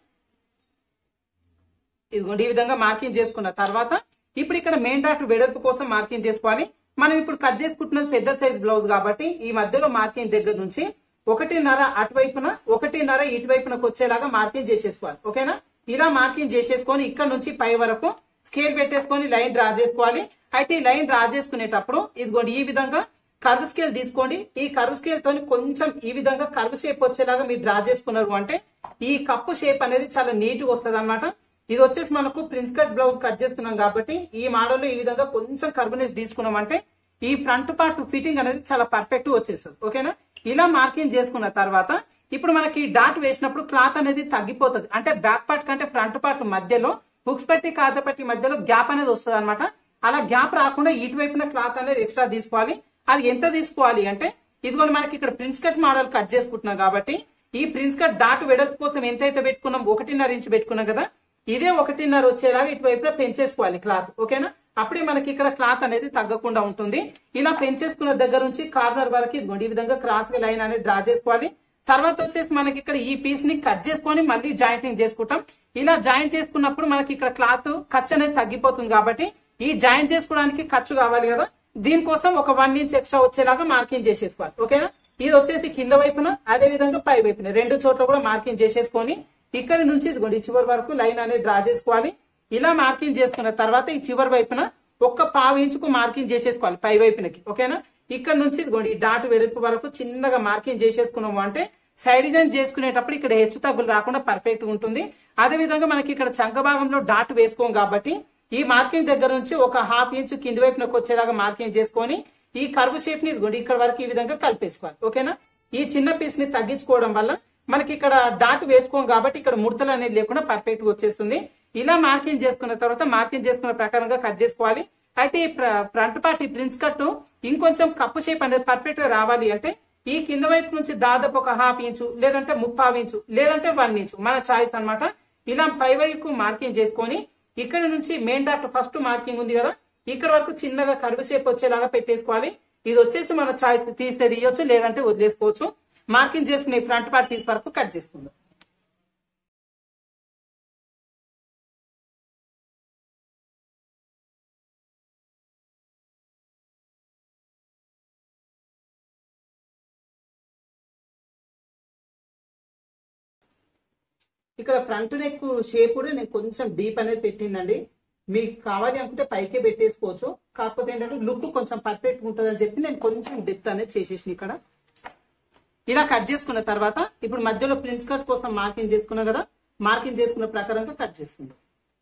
ఇదిగోండి ఈ విధంగా మార్కింగ్ చేసుకున్న తర్వాత ఇప్పుడు ఇక్కడ మెయిన్ డాట్ వెడల్పు కోసం మార్కింగ్ చేసుకోవాలి మనం ఇప్పుడు కట్ చేసుకుంటున్నది పెద్ద సైజ్ బ్లౌజ్ కాబట్టి ఈ మధ్యలో మార్కింగ్ దగ్గర నుంచి ఒకటిన్నర అటువైపున ఒకటిన్నర ఇటువైపునకు వచ్చేలాగా మార్కింగ్ చేసేసుకోవాలి ఓకేనా ఇలా మార్కింగ్ చేసేసుకొని ఇక్కడ నుంచి పై వరకు స్కేల్ పెట్టేసుకొని లైన్ డ్రా చేసుకోవాలి అయితే ఈ లైన్ డ్రా చేసుకునేటప్పుడు ఇదిగోండి ఈ విధంగా కర్వ్ స్కేల్ తీసుకోండి ఈ కర్వ్ స్కేల్ తోని కొంచెం ఈ విధంగా కర్వ్ షేప్ వచ్చేలాగా మీరు డ్రా చేసుకున్నారు అంటే ఈ కప్పు షేప్ అనేది చాలా నీట్ గా వస్తుంది ఇది వచ్చేసి మనకు ప్రిన్స్ కట్ బ్లౌజ్ కట్ చేస్తున్నాం కాబట్టి ఈ మోడల్ లో ఈ విధంగా కొంచెం కర్బనేస్ తీసుకున్నాం అంటే ఈ ఫ్రంట్ పార్ట్ ఫిట్టింగ్ అనేది చాలా పర్ఫెక్ట్ గా వచ్చేస్తుంది ఓకేనా ఇలా మార్కింగ్ చేసుకున్న తర్వాత ఇప్పుడు మనకి డాట్ వేసినప్పుడు క్లాత్ అనేది తగ్గిపోతుంది అంటే బ్యాక్ పార్ట్ కంటే ఫ్రంట్ పార్ట్ మధ్యలో హుక్స్ పట్టి కాజపట్టి మధ్యలో గ్యాప్ అనేది వస్తుంది అనమాట అలా గ్యాప్ రాకుండా ఇటువైపున క్లాత్ అనేది ఎక్స్ట్రా తీసుకోవాలి అది ఎంత తీసుకోవాలి అంటే ఇదిగోండి మనకి ఇక్కడ ప్రిన్స్ కట్ మోడల్ కట్ చేసుకుంటున్నాం కాబట్టి ఈ ప్రిన్స్ కట్ డాట్ వెడల్పు కోసం ఎంత అయితే పెట్టుకున్నాం ఒకటిన్నర ఇంచు పెట్టుకున్నాం కదా ఇదే ఒకటిన్నర వచ్చేలాగా ఇటువైపున పెంచేసుకోవాలి క్లాత్ ఓకేనా అప్పుడే మనకి ఇక్కడ క్లాత్ అనేది తగ్గకుండా ఉంటుంది ఇలా పెంచేసుకున్న దగ్గర నుంచి కార్నర్ వరకు ఇదిగోండి ఈ విధంగా క్రాస్ గా లైన్ అనేది డ్రా చేసుకోవాలి తర్వాత వచ్చేసి మనకి ఇక్కడ ఈ పీస్ ని కట్ చేసుకొని మళ్ళీ జాయింటింగ్ చేసుకుంటాం ఇలా జాయిన్ చేసుకున్నప్పుడు మనకి ఇక్కడ క్లాత్ ఖర్చు అనేది తగ్గిపోతుంది కాబట్టి ఈ జాయిన్ చేసుకోవడానికి ఖర్చు కావాలి కదా దీనికోసం ఒక వన్ ఇంచ్ ఎక్స్ట్రా వచ్చేలాగా మార్కింగ్ చేసేసుకోవాలి ఓకేనా ఇది వచ్చేసి కింద వైపున అదే విధంగా పై వైపున రెండు చోట్ల కూడా మార్కింగ్ చేసేసుకొని ఇక్కడ నుంచి ఇదిగోండి ఈ చివరి వరకు లైన్ అనేది డ్రా చేసుకోవాలి ఇలా మార్కింగ్ చేసుకున్న తర్వాత ఈ చివరి వైపున ఒక్క పావు ఇంచుకు మార్కింగ్ చేసేసుకోవాలి పై వైపునకి ఓకేనా ఇక్కడ నుంచి ఇదిగోండి ఈ డాట్ వెడల్పు వరకు చిన్నగా మార్కింగ్ చేసేసుకున్నాము అంటే సైడ్ డిజైన్ చేసుకునేటప్పుడు ఇక్కడ హెచ్చు తగ్గులు రాకుండా పర్ఫెక్ట్ గా ఉంటుంది అదే విధంగా మనకి ఇక్కడ చంక భాగంలో డాట్ వేసుకోం కాబట్టి ఈ మార్కింగ్ దగ్గర నుంచి ఒక హాఫ్ ఇంచు కింది వైపునకు వచ్చేలాగా మార్కింగ్ చేసుకొని ఈ కర్వ్ షేప్ ని ఇదిగోండి ఇక్కడ వరకు ఈ విధంగా కలిపేసుకోవాలి ఓకేనా ఈ చిన్న పీస్ ని తగ్గించుకోవడం వల్ల మనకి ఇక్కడ డాట్ వేసుకోం కాబట్టి ఇక్కడ ముడతలు అనేది లేకుండా పర్ఫెక్ట్ గా వచ్చేస్తుంది ఇలా మార్కింగ్ చేసుకున్న తర్వాత మార్కింగ్ చేసుకున్న ప్రకారంగా కట్ చేసుకోవాలి అయితే ఈ ఫ్రంట్ పార్ట్ ఈ ప్రిన్స్ కట్ ఇంకొంచెం కప్పు షేప్ అనేది పర్ఫెక్ట్ గా రావాలి అంటే ఈ కింద వైపు నుంచి దాదాపు ఒక హాఫ్ ఇంచు లేదంటే ముప్పావు ఇంచు లేదంటే వన్ ఇంచు మన చాయిస్ అన్నమాట ఇలా పై వైపు మార్కింగ్ చేసుకొని ఇక్కడ నుంచి మెయిన్ డాట్ ఫస్ట్ మార్కింగ్ ఉంది కదా ఇక్కడ వరకు చిన్నగా కరువు షేప్ వచ్చేలాగా పెట్టేసుకోవాలి ఇది వచ్చేసి మన చాయిస్ తీస్తే తీయొచ్చు లేదంటే వదిలేసుకోవచ్చు మార్కింగ్ చేసుకునే ఫ్రంట్ పార్ట్ తీసి వరకు కట్ చేసుకుందాం ఇక్కడ ఫ్రంట్ నెక్ షేప్ కూడా నేను కొంచెం డీప్ అనేది పెట్టిందండి మీకు కావాలి అనుకుంటే పైకే పెట్టేసుకోవచ్చు కాకపోతే ఏంటంటే లుక్ కొంచెం పర్ఫెక్ట్ ఉంటుంది అని చెప్పి నేను కొంచెం డెప్త్ అనేది చేసేసిన ఇక్కడ ఇలా కట్ చేసుకున్న తర్వాత ఇప్పుడు మధ్యలో ప్రిన్స్ కట్ కోసం మార్కింగ్ చేసుకున్నా కదా మార్కింగ్ చేసుకున్న ప్రకారంగా కట్ చేసుకుందాం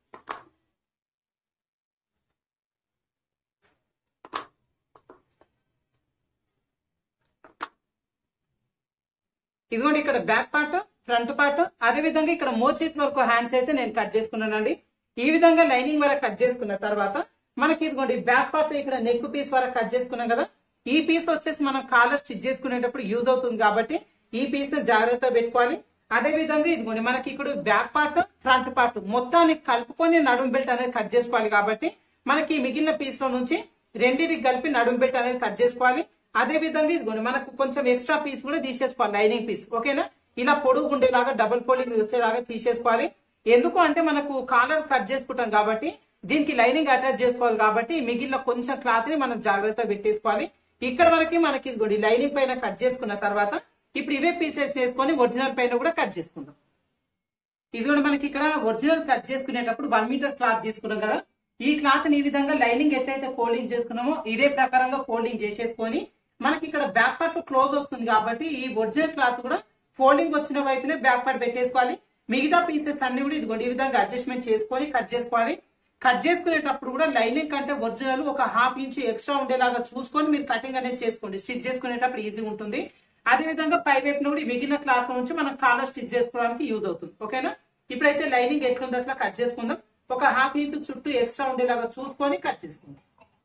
ఇదిగోండి ఇక్కడ బ్యాక్ పార్ట్ ఫ్రంట్ పార్ట్ అదే విధంగా ఇక్కడ మోచేతి వరకు హ్యాండ్స్ అయితే నేను కట్ చేసుకున్నానండి ఈ విధంగా లైనింగ్ వరకు కట్ చేసుకున్న తర్వాత మనకి ఇదిగోండి బ్యాక్ పార్ట్ ఇక్కడ నెక్ పీస్ వరకు కట్ చేసుకున్నాం కదా ఈ పీస్ వచ్చేసి మనం కాలర్ స్టిచ్ చేసుకునేటప్పుడు యూజ్ అవుతుంది కాబట్టి ఈ పీస్ ని జాగ్రత్తగా పెట్టుకోవాలి అదే విధంగా ఇదిగోండి మనకి ఇక్కడ బ్యాక్ పార్ట్ ఫ్రంట్ పార్ట్ మొత్తాన్ని కలుపుకొని నడుం బెల్ట్ అనేది కట్ చేసుకోవాలి కాబట్టి మనకి ఈ మిగిలిన పీస్ లో నుంచి రెండింటికి కలిపి నడుం బెల్ట్ అనేది కట్ చేసుకోవాలి అదే విధంగా ఇదిగోండి మనకు కొంచెం ఎక్స్ట్రా పీస్ కూడా తీసేసుకోవాలి లైనింగ్ పీస్ ఓకేనా ఇలా పొడుగు ఉండేలాగా డబుల్ ఫోల్డింగ్ వచ్చేలాగా తీసేసుకోవాలి ఎందుకు అంటే మనకు కాలర్ కట్ చేసుకుంటాం కాబట్టి దీనికి లైనింగ్ అటాచ్ చేసుకోవాలి కాబట్టి మిగిలిన కొంచెం క్లాత్ ని మనం జాగ్రత్తగా పెట్టేసుకోవాలి ఇక్కడ వరకు మనకి ఇదిగోండి లైనింగ్ పైన కట్ చేసుకున్న తర్వాత ఇప్పుడు ఇవే పీసెస్ వేసుకొని ఒరిజినల్ పైన కూడా కట్ చేసుకుందాం ఇది కూడా మనకి ఇక్కడ ఒరిజినల్ కట్ చేసుకునేటప్పుడు వన్ మీటర్ క్లాత్ తీసుకున్నాం కదా ఈ క్లాత్ ని ఈ విధంగా లైనింగ్ ఎట్లయితే ఫోల్డింగ్ చేసుకున్నామో ఇదే ప్రకారంగా ఫోల్డింగ్ చేసేసుకొని మనకి ఇక్కడ బ్యాక్ పార్ట్ క్లోజ్ వస్తుంది కాబట్టి ఈ ఒరిజినల్ క్లాత్ కూడా ఫోల్డింగ్ వచ్చిన వైపునే బ్యాక్ పార్ట్ పెట్టేసుకోవాలి మిగతా పీసెస్ అన్ని కూడా ఇదిగోండి ఈ విధంగా అడ్జస్ట్మెంట్ చేసుకొని కట్ చేసుకోవాలి కట్ చేసుకునేటప్పుడు కూడా లైనింగ్ కంటే ఒరిజినల్ ఒక హాఫ్ ఇంచ్ ఎక్స్ట్రా ఉండేలాగా చూసుకొని మీరు కటింగ్ అనేది చేసుకోండి స్టిచ్ చేసుకునేటప్పుడు ఈజీగా ఉంటుంది అదే విధంగా పై వైపున కూడా ఈ మిగిలిన క్లాత్ నుంచి మనం కాలర్ స్టిచ్ చేసుకోవడానికి యూజ్ అవుతుంది ఓకేనా ఇప్పుడైతే లైనింగ్ ఎట్లుందో అట్లా కట్ చేసుకుందాం ఒక హాఫ్ ఇంచ్ చుట్టూ ఎక్స్ట్రా ఉండేలాగా చూసుకొని కట్ చేసుకుందాం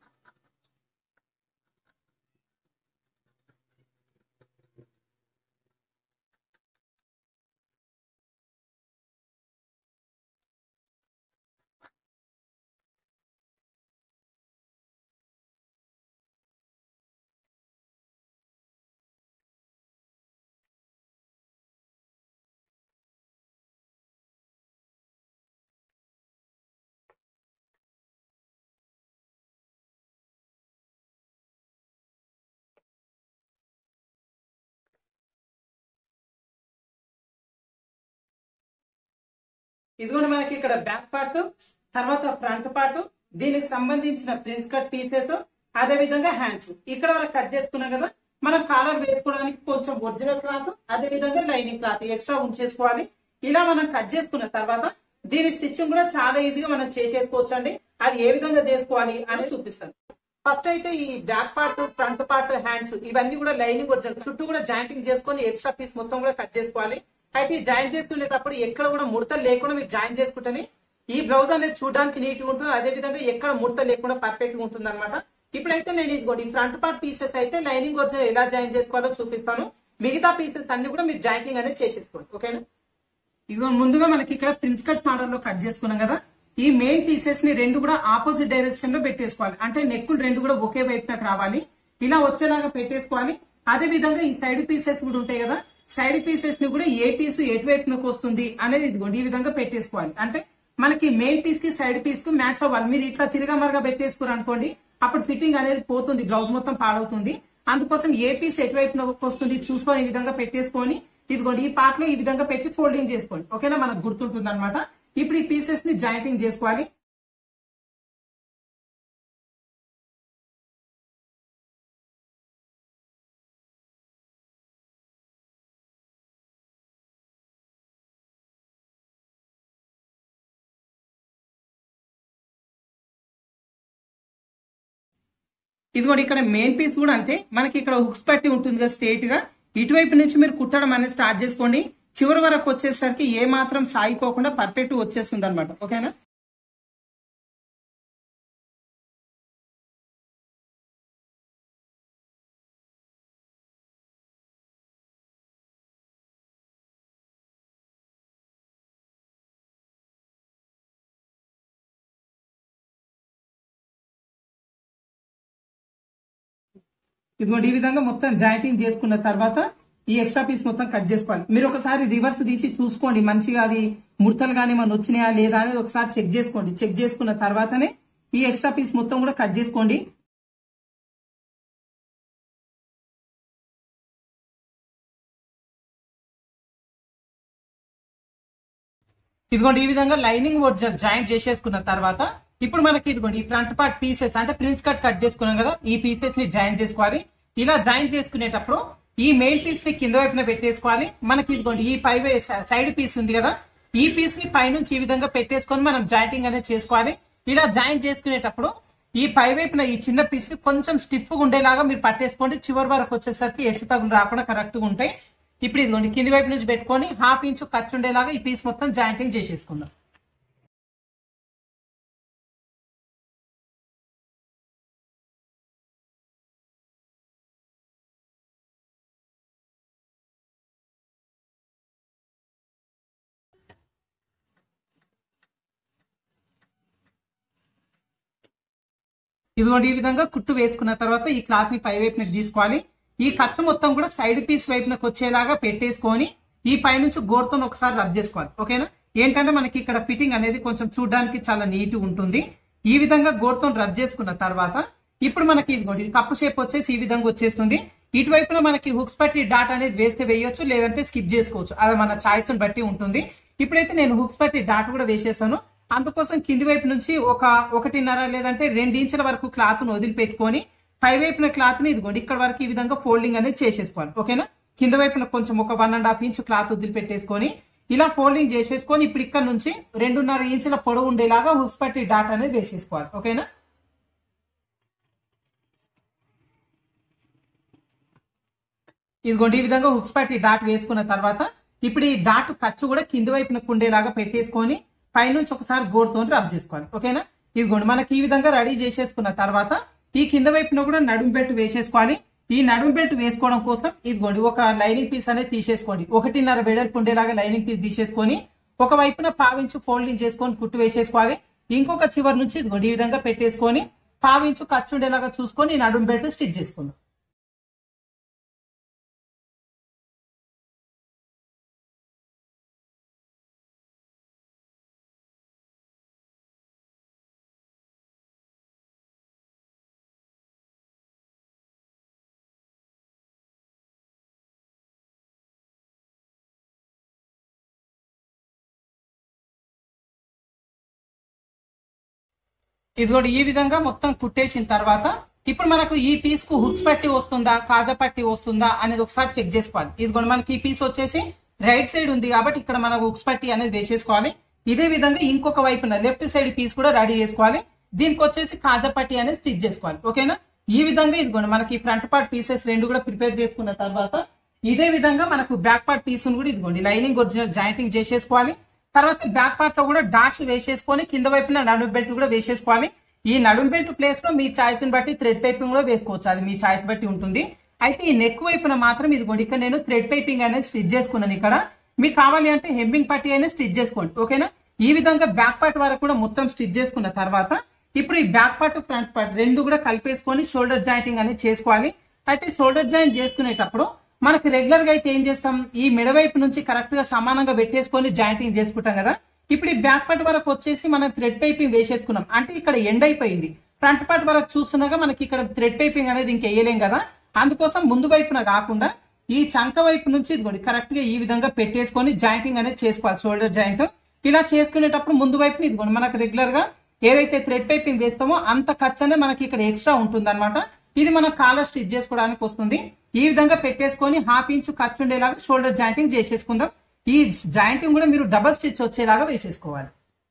ఇదిగోండి మనకి ఇక్కడ బ్యాక్ పార్ట్ తర్వాత ఫ్రంట్ పార్ట్ దీనికి సంబంధించిన ప్రిన్స్ కట్ పీసెస్ అదే విధంగా హ్యాండ్స్ ఇక్కడ వరకు కట్ చేసుకున్నాం కదా మనం కాలర్ వేసుకోవడానికి కొంచెం ఒరిజినల్ క్లాత్ అదే విధంగా లైనింగ్ క్లాత్ ఎక్స్ట్రా ఉంచేసుకోవాలి ఇలా మనం కట్ చేసుకున్న తర్వాత దీని స్టిచ్చింగ్ కూడా చాలా ఈజీగా మనం చేసేసుకోవచ్చు అండి అది ఏ విధంగా చేసుకోవాలి అని చూపిస్తాను ఫస్ట్ అయితే ఈ back part front part hands ఇవన్నీ కూడా లైనింగ్ ఒరిజినల్ చుట్టూ కూడా జాయింటింగ్ చేసుకొని ఎక్స్ట్రా పీస్ మొత్తం కూడా కట్ చేసుకోవాలి అయితే ఈ జాయిన్ చేసుకునేటప్పుడు ఎక్కడ కూడా ముడతలు లేకుండా మీరు జాయిన్ చేసుకుంటేనే ఈ బ్లౌజ్ అనేది చూడడానికి నీట్ గా ఉంటుంది అదే విధంగా ఎక్కడ ముడత లేకుండా పర్ఫెక్ట్ గా ఉంటుంది అనమాట ఇప్పుడైతే నేను ఇదిగోండి ఫ్రంట్ పార్ట్ పీసెస్ అయితే లైనింగ్ ఒరిజినల్ ఎలా జాయిన్ చేసుకోవాలో చూపిస్తాను మిగతా పీసెస్ అన్ని కూడా మీరు జాయింటింగ్ అనేది చేసేసుకోండి ఓకేనా ఇదిగో ముందుగా మనకి ఇక్కడ ప్రిన్స్ కట్ మోడల్ లో కట్ చేసుకున్నాం కదా ఈ మెయిన్ పీసెస్ ని రెండు కూడా ఆపోజిట్ డైరెక్షన్ లో పెట్టేసుకోవాలి అంటే నెక్కులు రెండు కూడా ఒకే వైపునకు రావాలి ఇలా వచ్చేలాగా పెట్టేసుకోవాలి అదే విధంగా ఈ సైడ్ పీసెస్ కూడా ఉంటాయి కదా సైడ్ పీసెస్ ని కూడా ఏ పీస్ ఎటువైపునకు వస్తుంది అనేది ఇదిగోండి ఈ విధంగా పెట్టేసుకోవాలి అంటే మనకి మెయిన్ పీస్ కి సైడ్ పీస్ కి మ్యాచ్ అవ్వాలి మీరు ఇట్లా తిరగమరగా పెట్టేసుకోరు అనుకోండి అప్పుడు ఫిట్టింగ్ అనేది పోతుంది బ్లౌజ్ మొత్తం పాడవుతుంది అందుకోసం ఏ పీస్ ఎటువైపునకు వస్తుంది చూసుకొని ఈ విధంగా పెట్టేసుకొని ఇదిగోండి ఈ పార్ట్ లో ఈ విధంగా పెట్టి ఫోల్డింగ్ చేసుకోండి ఓకేనా మనకు గుర్తుంటుంది అనమాట ఇప్పుడు ఈ పీసెస్ ని జాయింటింగ్ చేసుకోవాలి ఇదిగోండి ఇక్కడ మెయిన్ పీస్ కూడా అంతే మనకి ఇక్కడ హుక్స్ పట్టి ఉంటుంది కదా స్ట్రేట్ గా ఇటువైపు నుంచి మీరు కుట్టడం అనేది స్టార్ట్ చేసుకోండి చివరి వరకు వచ్చేసరికి ఏ మాత్రం సాగిపోకుండా పర్ఫెక్ట్ వచ్చేస్తుంది అనమాట ఓకేనా ఇదిగోండి ఈ విధంగా మొత్తం జాయింటింగ్ చేసుకున్న తర్వాత ఈ ఎక్స్ట్రా పీస్ మొత్తం కట్ చేసుకోవాలి మీరు ఒకసారి రివర్స్ తీసి చూసుకోండి మంచిగా అది ముడతలు కానీ మన వచ్చినాయా లేదా అనేది ఒకసారి చెక్ చేసుకోండి చెక్ చేసుకున్న తర్వాతనే ఈ ఎక్స్ట్రా పీస్ మొత్తం కూడా కట్ చేసుకోండి ఇదిగోండి ఈ విధంగా లైనింగ్ ఒరిజినల్ జాయింట్ చేసేసుకున్న తర్వాత ఇప్పుడు మనకి ఇదిగోండి ఈ ఫ్రంట్ పార్ట్ పీసెస్ అంటే ప్రిన్స్ కట్ కట్ చేసుకున్నాం కదా ఈ పీసెస్ ని జాయిన్ చేసుకోవాలి ఇలా జాయిన్ చేసుకునేటప్పుడు ఈ మెయిన్ పీస్ ని కింద వైపున పెట్టేసుకోవాలి మనకి ఇదిగోండి ఈ పై సైడ్ పీస్ ఉంది కదా ఈ పీస్ ని పైనుంచి ఈ విధంగా పెట్టేసుకొని మనం జాయింటింగ్ అనేది చేసుకోవాలి ఇలా జాయింట్ చేసుకునేటప్పుడు ఈ పై వైపున ఈ చిన్న పీస్ ని కొంచెం స్టిఫ్ గా ఉండేలాగా మీరు పట్టేసుకోండి చివరి వరకు వచ్చేసరికి హెచ్చు తగులు రాకుండా కరెక్ట్ గా ఉంటాయి ఇప్పుడు ఇదిగోండి కింది వైపు నుంచి పెట్టుకొని హాఫ్ ఇంచు ఖర్చు ఉండేలాగా ఈ పీస్ మొత్తం జాయింటింగ్ చేసేసుకుందాం ఇదిగోండి ఈ విధంగా కుట్టు వేసుకున్న తర్వాత ఈ క్లాత్ ని పై వైపునకి తీసుకోవాలి ఈ ఖర్చు మొత్తం కూడా సైడ్ పీస్ వైపునకు వచ్చేలాగా పెట్టేసుకొని ఈ పై నుంచి గోరుతో ఒకసారి రబ్ చేసుకోవాలి ఓకేనా ఏంటంటే మనకి ఇక్కడ ఫిట్టింగ్ అనేది కొంచెం చూడడానికి చాలా నీట్ ఉంటుంది ఈ విధంగా గోరుతో రబ్ చేసుకున్న తర్వాత ఇప్పుడు మనకి ఇదిగోండి ఇది కప్పు షేప్ వచ్చేసి ఈ విధంగా వచ్చేస్తుంది ఇటువైపున మనకి హుక్స్ పట్టి డాట్ అనేది వేస్తే వేయొచ్చు లేదంటే స్కిప్ చేసుకోవచ్చు అది మన చాయిస్ బట్టి ఉంటుంది ఇప్పుడైతే నేను హుక్స్ పట్టి డాట్ కూడా వేసేస్తాను అందుకోసం కింది వైపు నుంచి ఒక ఒకటిన్నర లేదంటే రెండు ఇంచుల వరకు క్లాత్ ను వదిలిపెట్టుకొని పై వైపున క్లాత్ ని ఇదిగోండి ఇక్కడ వరకు ఈ విధంగా ఫోల్డింగ్ అనేది చేసేసుకోవాలి ఓకేనా కింద వైపున కొంచెం ఒక one and half inch cloth వదిలిపెట్టేసుకొని ఇలా ఫోల్డింగ్ చేసేసుకొని ఇప్పుడు ఇక్కడ నుంచి రెండున్నర ఇంచుల పొడవు ఉండేలాగా హుక్స్ పట్టి డాట్ అనేది వేసేసుకోవాలి ఓకేనా ఇదిగోండి ఈ విధంగా హుక్స్ పట్టి డాట్ వేసుకున్న తర్వాత ఇప్పుడు ఈ డాట్ ఖర్చు కూడా కింది వైపున కుండేలాగా పెట్టేసుకొని పైనుంచి ఒకసారి గోడుతో రబ్ చేసుకోవాలి ఓకేనా ఇదిగోండి మనకి ఈ విధంగా రెడీ చేసేసుకున్న తర్వాత ఈ కింద వైపున కూడా నడుము బెల్ట్ వేసేసుకోవాలి ఈ నడుము బెల్ట్ వేసుకోవడం కోసం ఇదిగోండి ఒక లైనింగ్ పీస్ అనేది తీసేసుకోండి ఒకటిన్నర వెడల్పు ఉండేలాగా లైనింగ్ పీస్ తీసేసుకొని ఒక వైపున పావించు ఫోల్డింగ్ చేసుకొని కుట్టు వేసేసుకోవాలి ఇంకొక చివరి నుంచి ఇదిగోండి ఈ విధంగా పెట్టేసుకొని పావించు ఖర్చు ఉండేలాగా చూసుకొని నడుము బెల్ట్ స్టిచ్ చేసుకుందాం ఇదిగోండి ఈ విధంగా మొత్తం కుట్టేసిన తర్వాత ఇప్పుడు మనకు ఈ పీస్ కు హుక్స్ పట్టి వస్తుందా కాజా పట్టి వస్తుందా అనేది ఒకసారి చెక్ చేసుకోవాలి ఇదిగోండి మనకి ఈ పీస్ వచ్చేసి రైట్ సైడ్ ఉంది కాబట్టి ఇక్కడ మనం హుక్స్ పట్టి అనేది వేసేసుకోవాలి ఇదే విధంగా ఇంకొక వైపున లెఫ్ట్ సైడ్ పీస్ కూడా రెడీ చేసుకోవాలి దీనికి వచ్చేసి కాజా పట్టి అనేది స్టిచ్ చేసుకోవాలి ఓకేనా ఈ విధంగా ఇదిగోండి మనకి ఫ్రంట్ పార్ట్ పీసెస్ రెండు కూడా ప్రిపేర్ చేసుకున్న తర్వాత ఇదే విధంగా మనకు బ్యాక్ పార్ట్ పీస్ కూడా ఇదిగోండి లైనింగ్ ఒరిజినల్ జాయింటింగ్ చేసేసుకోవాలి తర్వాత బ్యాక్ పార్ట్ లో కూడా డాట్స్ వేసేసుకొని కింద వైపున నడుము బెల్ట్ కూడా వేసేసుకోవాలి ఈ నడుము బెల్ట్ ప్లేస్ లో మీ చాయిస్ ని బట్టి థ్రెడ్ పైపింగ్ కూడా వేసుకోవచ్చు అది మీ చాయిస్ బట్టి ఉంటుంది అయితే ఈ నెక్ వైపున మాత్రం ఇదిగోండి ఇక్కడ నేను థ్రెడ్ పైపింగ్ అనేది స్టిచ్ చేసుకున్నాను ఇక్కడ మీకు కావాలి అంటే హెమ్మింగ్ పట్టి అయినా స్టిచ్ చేసుకోండి ఓకేనా ఈ విధంగా బ్యాక్ పార్ట్ వరకు కూడా మొత్తం స్టిచ్ చేసుకున్న తర్వాత ఇప్పుడు ఈ బ్యాక్ పార్ట్ ఫ్రంట్ పార్ట్ రెండు కూడా కలిపేసుకొని షోల్డర్ జాయింటింగ్ అనేది చేసుకోవాలి అయితే షోల్డర్ జాయింట్ చేసుకునేటప్పుడు మనకి రెగ్యులర్ గా అయితే ఏం చేస్తాం ఈ మెడవైపు నుంచి కరెక్ట్ గా సమానంగా పెట్టేసుకొని జాయింటింగ్ చేసుకుంటాం కదా ఇప్పుడు ఈ బ్యాక్ పార్ట్ వరకు వచ్చేసి మనం థ్రెడ్ పైపింగ్ వేసేసుకున్నాం అంటే ఇక్కడ ఎండ్ అయిపోయింది ఫ్రంట్ పార్ట్ వరకు చూస్తున్నాగా మనకి ఇక్కడ థ్రెడ్ పైపింగ్ అనేది ఇంక వేయలేం కదా అందుకోసం ముందు వైపున కాకుండా ఈ చంక వైపు నుంచి ఇదిగోండి కరెక్ట్ గా ఈ విధంగా పెట్టేసుకొని జాయింటింగ్ అనేది చేసుకోవాలి షోల్డర్ జాయింట్ ఇలా చేసుకునేటప్పుడు ముందు వైపున ఇదిగోండి మనకు రెగ్యులర్ గా ఏదైతే థ్రెడ్ పైపింగ్ వేస్తామో అంత ఖర్చు మనకి ఇక్కడ ఎక్స్ట్రా ఉంటుంది ఇది మనం కాలర్ స్టిచ్ చేసుకోవడానికి వస్తుంది ఈ విధంగా పెట్టేసుకొని హాఫ్ ఇంచ్ ఖర్చు ఉండేలాగా షోల్డర్ జాయింటింగ్ చేసేసుకుందాం ఈ జాయింటింగ్ కూడా మీరు డబల్ స్టిచ్ వచ్చేలాగా వేసేసుకోవాలి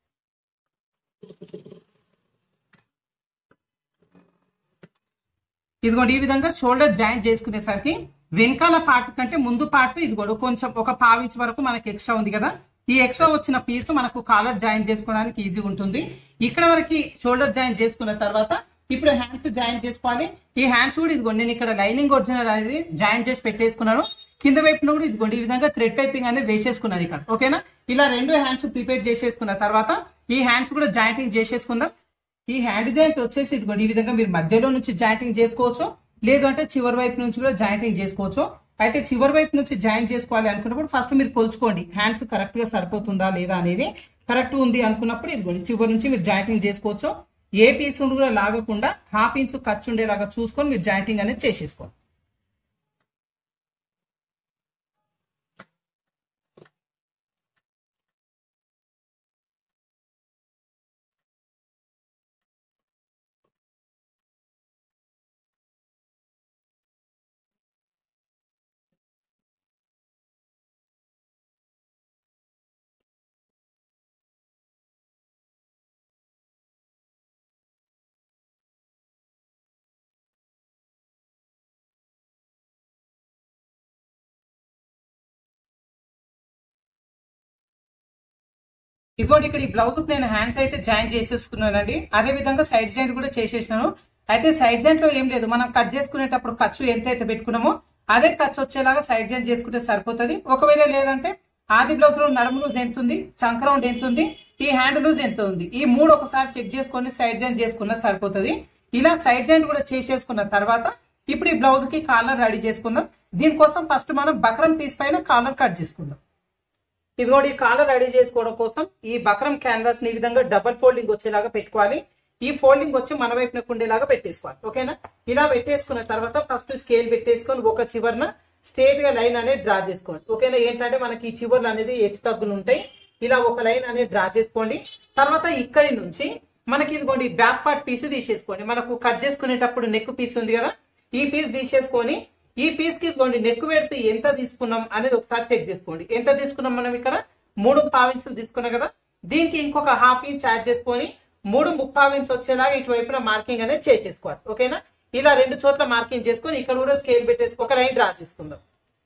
ఇదిగోండి ఈ విధంగా షోల్డర్ జాయింట్ చేసుకునేసరికి వెనకాల పార్ట్ కంటే ముందు పార్ట్ ఇదిగోడు కొంచెం ఒక పావించ్ వరకు మనకి ఎక్స్ట్రా ఉంది కదా ఈ ఎక్స్ట్రా వచ్చిన పీస్ మనకు కాలర్ జాయిన్ చేసుకోవడానికి ఈజీ ఉంటుంది ఇక్కడ వరకు షోల్డర్ జాయిన్ చేసుకున్న తర్వాత ఇప్పుడు హ్యాండ్స్ జాయిన్ చేసుకోవాలి ఈ హ్యాండ్స్ కూడా ఇదిగోండి నేను ఇక్కడ లైనింగ్ ఒరిజినల్ అనేది జాయిన్ చేసి పెట్టేసుకున్నాను కింద వైపున కూడా ఇదిగోండి ఈ విధంగా థ్రెడ్ పైపింగ్ అనేది వేసేసుకున్నాను ఇక్కడ ఓకేనా ఇలా రెండు హ్యాండ్స్ ప్రిపేర్ చేసేసుకున్న తర్వాత ఈ హ్యాండ్స్ కూడా జాయింటింగ్ చేసేసుకుందాం ఈ హ్యాండ్ జాయింట్ వచ్చేసి ఇదిగోండి ఈ విధంగా మీరు మధ్యలో నుంచి జాయింటింగ్ చేసుకోవచ్చు లేదు అంటే చివరి వైపు నుంచి కూడా జాయింటింగ్ చేసుకోవచ్చు అయితే చివరి వైపు నుంచి జాయిన్ చేసుకోవాలి అనుకున్నప్పుడు ఫస్ట్ మీరు కొలుచుకోండి హ్యాండ్స్ కరెక్ట్ గా సరిపోతుందా లేదా అనేది కరెక్ట్ ఉంది అనుకున్నప్పుడు ఇదిగోండి చివరి నుంచి మీరు జాయింటింగ్ చేసుకోవచ్చు ఏ పీస్ కూడా లాగకుండా హాఫ్ ఇంచ్ ఖర్చు ఉండేలాగా చూసుకొని మీరు జాయింటింగ్ అనేది చేసేసుకోండి ఇదిగోండి ఇక్కడ ఈ బ్లౌజ్ నేను హ్యాండ్స్ అయితే జాయిన్ చేసేసుకున్నానండి అదే విధంగా సైడ్ జాయింట్ కూడా చేసేసినాను అయితే సైడ్ జాయింట్ లో ఏం లేదు మనం కట్ చేసుకునేటప్పుడు ఖర్చు ఎంత అయితే పెట్టుకున్నామో అదే ఖర్చు వచ్చేలాగా సైడ్ జాయింట్ చేసుకుంటే సరిపోతుంది ఒకవేళ లేదంటే ఆది బ్లౌజ్ లో నడుము లూజ్ ఎంత ఉంది చంక రౌండ్ ఎంత ఉంది ఈ హ్యాండ్ లూజ్ ఎంత ఉంది ఈ మూడు ఒకసారి చెక్ చేసుకొని సైడ్ జాయింట్ చేసుకున్నా సరిపోతుంది ఇలా సైడ్ జాయింట్ కూడా చేసేసుకున్న తర్వాత ఇప్పుడు ఈ బ్లౌజ్ కి కాలర్ రెడీ చేసుకుందాం దీనికోసం ఫస్ట్ మనం బక్రం పీస్ పైన కాలర్ కట్ చేసుకుందాం ఇదిగోండి ఈ కాలర్ రెడీ చేసుకోవడం కోసం ఈ బక్రం క్యాన్వాస్ ని ఈ విధంగా డబల్ ఫోల్డింగ్ వచ్చేలాగా పెట్టుకోవాలి ఈ ఫోల్డింగ్ వచ్చి మన వైపునకు ఉండేలాగా పెట్టేసుకోవాలి ఓకేనా ఇలా పెట్టేసుకున్న తర్వాత ఫస్ట్ స్కేల్ పెట్టేసుకొని ఒక చివరన స్ట్రేట్ గా లైన్ అనేది డ్రా చేసుకోండి ఓకేనా ఏంటంటే మనకి ఈ చివర్లు అనేది హెచ్చు తగ్గులు ఉంటాయి ఇలా ఒక లైన్ అనేది డ్రా చేసుకోండి తర్వాత ఇక్కడి నుంచి మనకి ఇదిగోండి బ్యాక్ పార్ట్ పీస్ తీసేసుకోండి మనకు కట్ చేసుకునేటప్పుడు నెక్ పీస్ ఉంది కదా ఈ పీస్ తీసేసుకొని ఈ పీస్ కి ఇదిగోండి నెక్ పెడితే ఎంత తీసుకున్నాం అనేది ఒకసారి చెక్ చేసుకోండి ఎంత తీసుకున్నాం మనం ఇక్కడ మూడు పావించులు తీసుకున్నాం కదా దీనికి ఇంకొక హాఫ్ ఇంచ్ యాడ్ చేసుకొని మూడు ముప్పావు ఇంచ్ వచ్చేలాగా ఇటువైపున మార్కింగ్ అనేది చేసేసుకోవాలి ఓకేనా ఇలా రెండు చోట్ల మార్కింగ్ చేసుకొని ఇక్కడ కూడా స్కేల్ పెట్టేసి ఒక లైన్ డ్రా చేసుకుందాం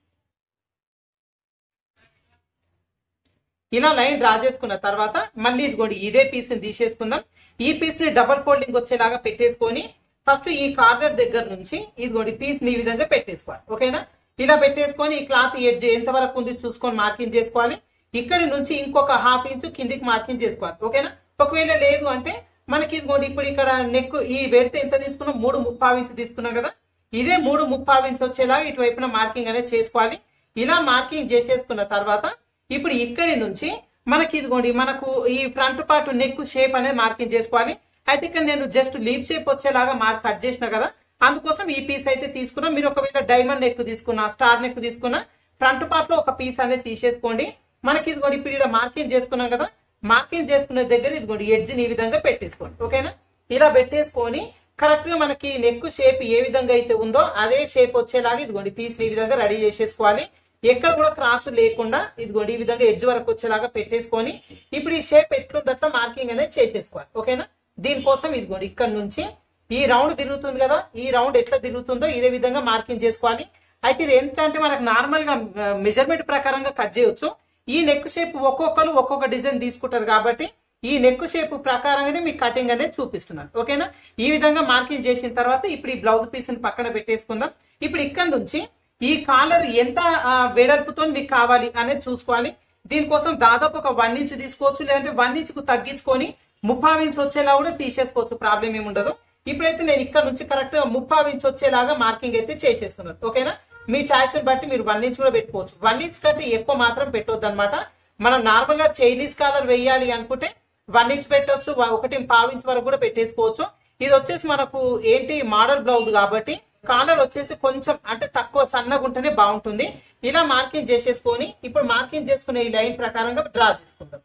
ఇలా లైన్ డ్రా చేసుకున్న తర్వాత మళ్ళీ ఇదిగోండి ఇదే పీస్ ని తీసేసుకుందాం ఈ పీస్ ని డబల్ ఫోల్డింగ్ వచ్చేలాగా పెట్టేసుకొని ఫస్ట్ ఈ కార్నర్ దగ్గర నుంచి ఇదిగోండి పీస్ ని ఈ విధంగా పెట్టేసుకోవాలి ఓకేనా ఇలా పెట్టేసుకొని ఈ క్లాత్ ఎడ్జ్ ఎంత వరకు ఉంది చూసుకొని మార్కింగ్ చేసుకోవాలి ఇక్కడి నుంచి ఇంకొక హాఫ్ ఇంచ్ కిందికి మార్కింగ్ చేసుకోవాలి ఓకేనా ఒకవేళ లేదు అంటే మనకి ఇదిగోండి ఇప్పుడు ఇక్కడ నెక్ ఈ పెడితే ఎంత తీసుకున్నాం మూడు ముప్పావు ఇంచ్ తీసుకున్నాం కదా ఇదే మూడు ముప్పావు ఇంచ్ వచ్చేలాగా ఇటువైపున మార్కింగ్ అనేది చేసుకోవాలి ఇలా మార్కింగ్ చేసేసుకున్న తర్వాత ఇప్పుడు ఇక్కడి నుంచి మనకి ఇదిగోండి మనకు ఈ ఫ్రంట్ పార్ట్ నెక్ షేప్ అనేది మార్కింగ్ చేసుకోవాలి అయితే ఇక్కడ నేను జస్ట్ లీవ్ షేప్ వచ్చేలాగా మార్క్ కట్ చేసిన కదా అందుకోసం ఈ పీస్ అయితే తీసుకున్నా మీరు ఒకవేళ డైమండ్ నెక్ తీసుకున్నా స్టార్ నెక్ తీసుకున్నా ఫ్రంట్ పార్ట్ లో ఒక పీస్ అనేది తీసేసుకోండి మనకి ఇదిగోండి ఇప్పుడు ఇక్కడ మార్కింగ్ చేసుకున్నాం కదా మార్కింగ్ చేసుకునే దగ్గర ఇదిగోండి ఎడ్జ్ ఈ విధంగా పెట్టేసుకోండి ఓకేనా ఇలా పెట్టేసుకొని కరెక్ట్ గా మనకి నెక్ షేప్ ఏ విధంగా అయితే ఉందో అదే షేప్ వచ్చేలాగా ఇదిగోండి పీస్ ఈ విధంగా రెడీ చేసేసుకోవాలి ఎక్కడ కూడా క్రాస్ లేకుండా ఇదిగోండి ఈ విధంగా ఎడ్జ్ వరకు వచ్చేలాగా పెట్టేసుకొని ఇప్పుడు ఈ షేప్ ఎట్లుందట్లా మార్కింగ్ అనేది చేసేసుకోవాలి ఓకేనా దీనికోసం ఇదిగోండి ఇక్కడ నుంచి ఈ రౌండ్ తిరుగుతుంది కదా ఈ రౌండ్ ఎట్లా తిరుగుతుందో ఇదే విధంగా మార్కింగ్ చేసుకోవాలి అయితే ఇది ఏంటంటే మనకు నార్మల్ గా మెజర్మెంట్ ప్రకారంగా కట్ చేయొచ్చు ఈ నెక్ షేప్ ఒక్కొక్కరు ఒక్కొక్క డిజైన్ తీసుకుంటారు కాబట్టి ఈ నెక్ షేప్ ప్రకారంగానే మీకు కటింగ్ అనేది చూపిస్తున్నాను ఓకేనా ఈ విధంగా మార్కింగ్ చేసిన తర్వాత ఇప్పుడు ఈ బ్లౌజ్ పీస్ ని పక్కన పెట్టేసుకుందాం ఇప్పుడు ఇక్కడ నుంచి ఈ కాలర్ ఎంత ఆ, వెడల్పుతో మీకు కావాలి అనేది చూసుకోవాలి దీనికోసం దాదాపు ఒక వన్ ఇంచ్ తీసుకోవచ్చు లేదంటే వన్ ఇంచ్ కు తగ్గించుకొని ముప్పావు ఇంచ్ వచ్చేలా కూడా తీసేసుకోవచ్చు ప్రాబ్లం ఏమి ఉండదు ఇప్పుడైతే నేను ఇక్కడ నుంచి కరెక్ట్ గా ముప్పావు ఇంచ్ వచ్చేలాగా మార్కింగ్ అయితే చేసేస్తున్నాను ఓకేనా మీ ఛాయిస్ బట్టి మీరు వన్ ఇంచ్ కూడా పెట్టుకోవచ్చు వన్ ఇంచ్ కంటే ఎక్కువ మాత్రం పెట్టొద్దు అనమాట మనం నార్మల్ గా చైనీస్ కాలర్ వేయాలి అనుకుంటే వన్ ఇంచ్ పెట్టొచ్చు వ- ఒకటి పావు ఇంచ్ వరకు కూడా పెట్టేసుకోవచ్చు ఇది వచ్చేసి మనకు ఏంటి మోడల్ బ్లౌజ్ కాబట్టి కాలర్ వచ్చేసి కొంచెం అంటే తక్కువ సన్నగా ఉంటేనే బాగుంటుంది ఇలా మార్కింగ్ చేసేసుకొని ఇప్పుడు మార్కింగ్ చేసుకునే ఈ లైన్ ప్రకారంగా డ్రా చేసుకుందాం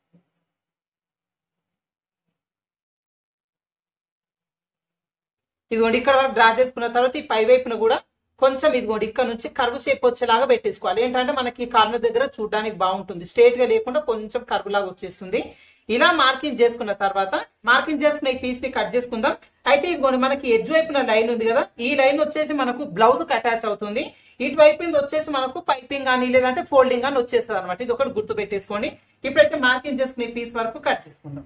ఇదిగోండి ఇక్కడ వరకు డ్రా చేసుకున్న తర్వాత ఈ పై వైపున కూడా కొంచెం ఇదిగోండి ఇక్కడ నుంచి కర్వ్ షేప్ వచ్చేలాగా పెట్టేసుకోవాలి ఏంటంటే మనకి కార్నర్ దగ్గర చూడడానికి బాగుంటుంది స్ట్రేట్ గా లేకుండా కొంచెం కర్వ్ లాగా వచ్చేస్తుంది ఇలా మార్కింగ్ చేసుకున్న తర్వాత మార్కింగ్ చేసుకున్న ఈ పీస్ ని కట్ చేసుకుందాం అయితే ఇదిగోండి మనకి ఎడ్జ్ వైపున లైన్ ఉంది కదా ఈ లైన్ వచ్చేసి మనకు బ్లౌజ్ కి అటాచ్ అవుతుంది ఇటువైపు ఇది వచ్చేసి మనకు పైపింగ్ కానీ లేదంటే ఫోల్డింగ్ కానీ వచ్చేస్తుంది అనమాట ఇది ఒకటి గుర్తు పెట్టేసుకోండి ఇప్పుడైతే మార్కింగ్ చేసుకునే పీస్ వరకు కట్ చేసుకుందాం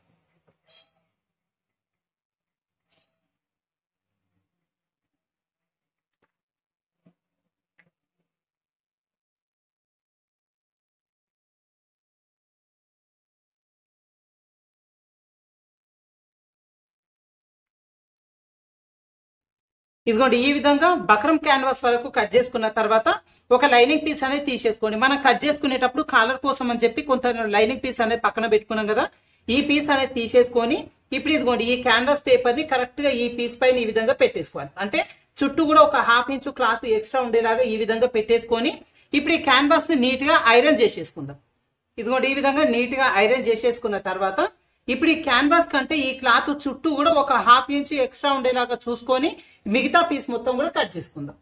ఇదిగోండి ఈ విధంగా బక్రం క్యాన్వాస్ వరకు కట్ చేసుకున్న తర్వాత ఒక లైనింగ్ పీస్ అనేది తీసేసుకోండి మనం కట్ చేసుకునేటప్పుడు కాలర్ కోసం అని చెప్పి కొంత లైనింగ్ పీస్ అనేది పక్కన పెట్టుకున్నాం కదా ఈ పీస్ అనేది తీసేసుకొని ఇప్పుడు ఇదిగోండి ఈ క్యాన్వాస్ పేపర్ ని కరెక్ట్ గా ఈ పీస్ పైన ఈ విధంగా పెట్టేసుకోవాలి అంటే చుట్టూ కూడా ఒక హాఫ్ ఇంచు క్లాత్ ఎక్స్ట్రా ఉండేలాగా ఈ విధంగా పెట్టేసుకొని ఇప్పుడు ఈ క్యాన్వాస్ ని నీట్ గా ఐరన్ చేసేసుకుందాం ఇదిగోండి ఈ విధంగా నీట్ గా ఐరన్ చేసేసుకున్న తర్వాత ఇప్పుడు ఈ క్యాన్వాస్ కంటే ఈ క్లాత్ చుట్టూ కూడా ఒక హాఫ్ ఇంచ్ ఎక్స్ట్రా ఉండేలాగా చూసుకొని మిగతా పీస్ మొత్తం కూడా కట్ చేసుకుందాం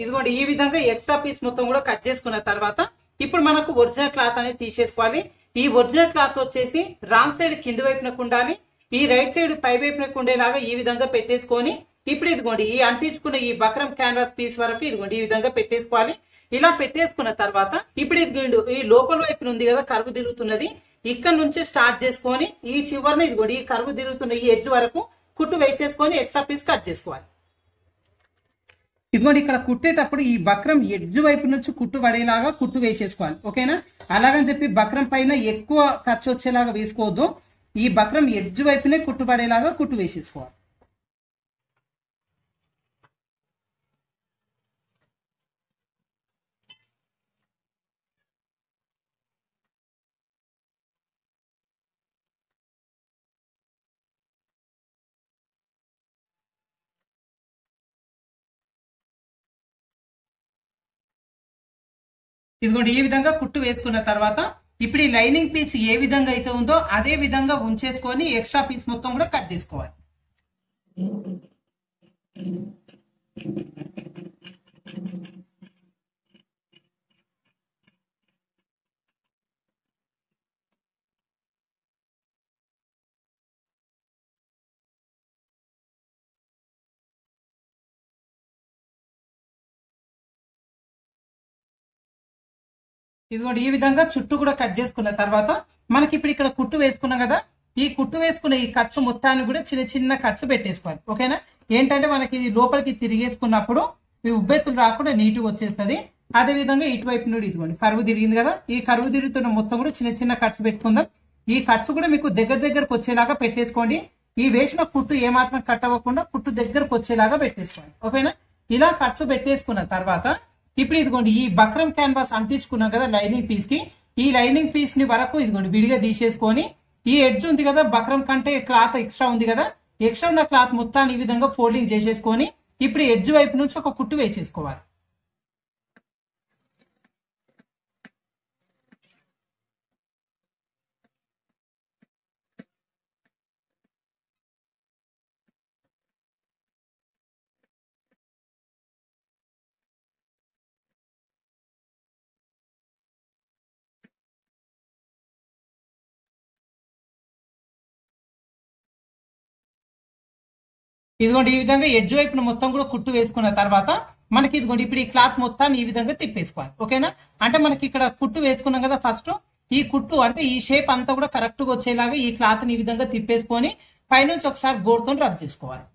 ఇదిగోండి ఈ విధంగా ఎక్స్ట్రా పీస్ మొత్తం కూడా కట్ చేసుకున్న తర్వాత ఇప్పుడు మనకు ఒరిజినల్ క్లాత్ అనేది తీసేసుకోవాలి ఈ ఒరిజినల్ క్లాత్ వచ్చేసి రాంగ్ సైడ్ కింది వైపునకు ఉండాలి ఈ రైట్ సైడ్ పై వైపునకు ఉండేలాగా ఈ విధంగా పెట్టేసుకొని ఇప్పుడు ఇదిగోండి ఈ అంటించుకున్న ఈ బక్రం క్యాన్వాస్ పీస్ వరకు ఇదిగోండి ఈ విధంగా పెట్టేసుకోవాలి ఇలా పెట్టేసుకున్న తర్వాత ఇప్పుడు ఇదిగోండి ఈ లోపల వైపున ఉంది కదా కరువు తిరుగుతున్నది ఇక్కడ నుంచి స్టార్ట్ చేసుకొని ఈ చివరన ఇదిగోండి ఈ కరువు తిరుగుతున్న ఈ ఎడ్జ్ వరకు కుట్టు వేసేసుకొని ఎక్స్ట్రా పీస్ కట్ చేసుకోవాలి ఇదిగోండి ఇక్కడ కుట్టేటప్పుడు ఈ బక్రం ఎడ్జ్ వైపు నుంచి కుట్టు పడేలాగా కుట్టు వేసేసుకోవాలి ఓకేనా అలాగని చెప్పి బక్రం పైన ఎక్కువ ఖర్చు వచ్చేలాగా వేసుకోవద్దు ఈ బక్రం ఎడ్జ్ వైపునే కుట్టు పడేలాగా కుట్టు వేసేసుకోవాలి ఇదిగోండి ఈ విధంగా కుట్టు వేసుకున్న తర్వాత ఇప్పుడు ఈ లైనింగ్ పీస్ ఏ విధంగా అయితే ఉందో అదే విధంగా ఉంచేసుకొని ఎక్స్ట్రా పీస్ మొత్తం కూడా కట్ చేసుకోవాలి ఇదిగోండి ఈ విధంగా చుట్టూ కూడా కట్ చేసుకున్న తర్వాత మనకి ఇప్పుడు ఇక్కడ కుట్టు వేసుకున్నాం కదా ఈ కుట్టు వేసుకున్న ఈ ఖర్చు మొత్తాన్ని కూడా చిన్న చిన్న కట్స్ పెట్టేసుకోవాలి ఓకేనా ఏంటంటే మనకి ఇది లోపలికి తిరిగేసుకున్నప్పుడు ఈ ఉబ్బెత్తులు రాకుండా నీట్గా వచ్చేస్తుంది అదే విధంగా ఇటువైపు నుండి ఇదిగోండి కరువు తిరిగింది కదా ఈ కరువు తిరుగుతున్న మొత్తం కూడా చిన్న చిన్న కట్స్ పెట్టుకుందాం ఈ కట్స్ కూడా మీకు దగ్గర దగ్గరకు వచ్చేలాగా పెట్టేసుకోండి ఈ వేసిన కుట్టు ఏమాత్రం కట్ అవ్వకుండా కుట్టు దగ్గరకు వచ్చేలాగా పెట్టేసుకోండి ఓకేనా ఇలా కట్స్ పెట్టేసుకున్న తర్వాత ఇప్పుడు ఇదిగోండి ఈ బక్రం క్యాన్వాస్ అంటించుకున్నాం కదా లైనింగ్ పీస్ కి ఈ లైనింగ్ పీస్ ని వరకు ఇదిగోండి విడిగా తీసేసుకొని ఈ ఎడ్జ్ ఉంది కదా బక్రం కంటే క్లాత్ ఎక్స్ట్రా ఉంది కదా ఎక్స్ట్రా ఉన్న క్లాత్ మొత్తాన్ని ఈ విధంగా ఫోల్డింగ్ చేసేసుకొని ఇప్పుడు ఎడ్జ్ వైపు నుంచి ఒక కుట్టు వేసేసుకోవాలి ఇదిగోండి ఈ విధంగా ఎడ్జ్ వైపున మొత్తం కూడా కుట్టు వేసుకున్న తర్వాత మనకి ఇదిగోండి ఇప్పుడు ఈ క్లాత్ మొత్తాన్ని ఈ విధంగా తిప్పేసుకోవాలి ఓకేనా అంటే మనకి ఇక్కడ కుట్టు వేసుకున్నాం కదా ఫస్ట్ ఈ కుట్టు అంటే ఈ షేప్ అంతా కూడా కరెక్ట్ గా వచ్చేలాగా ఈ క్లాత్ ని ఈ విధంగా తిప్పేసుకొని పైనుంచి ఒకసారి గోడుతో రబ్ చేసుకోవాలి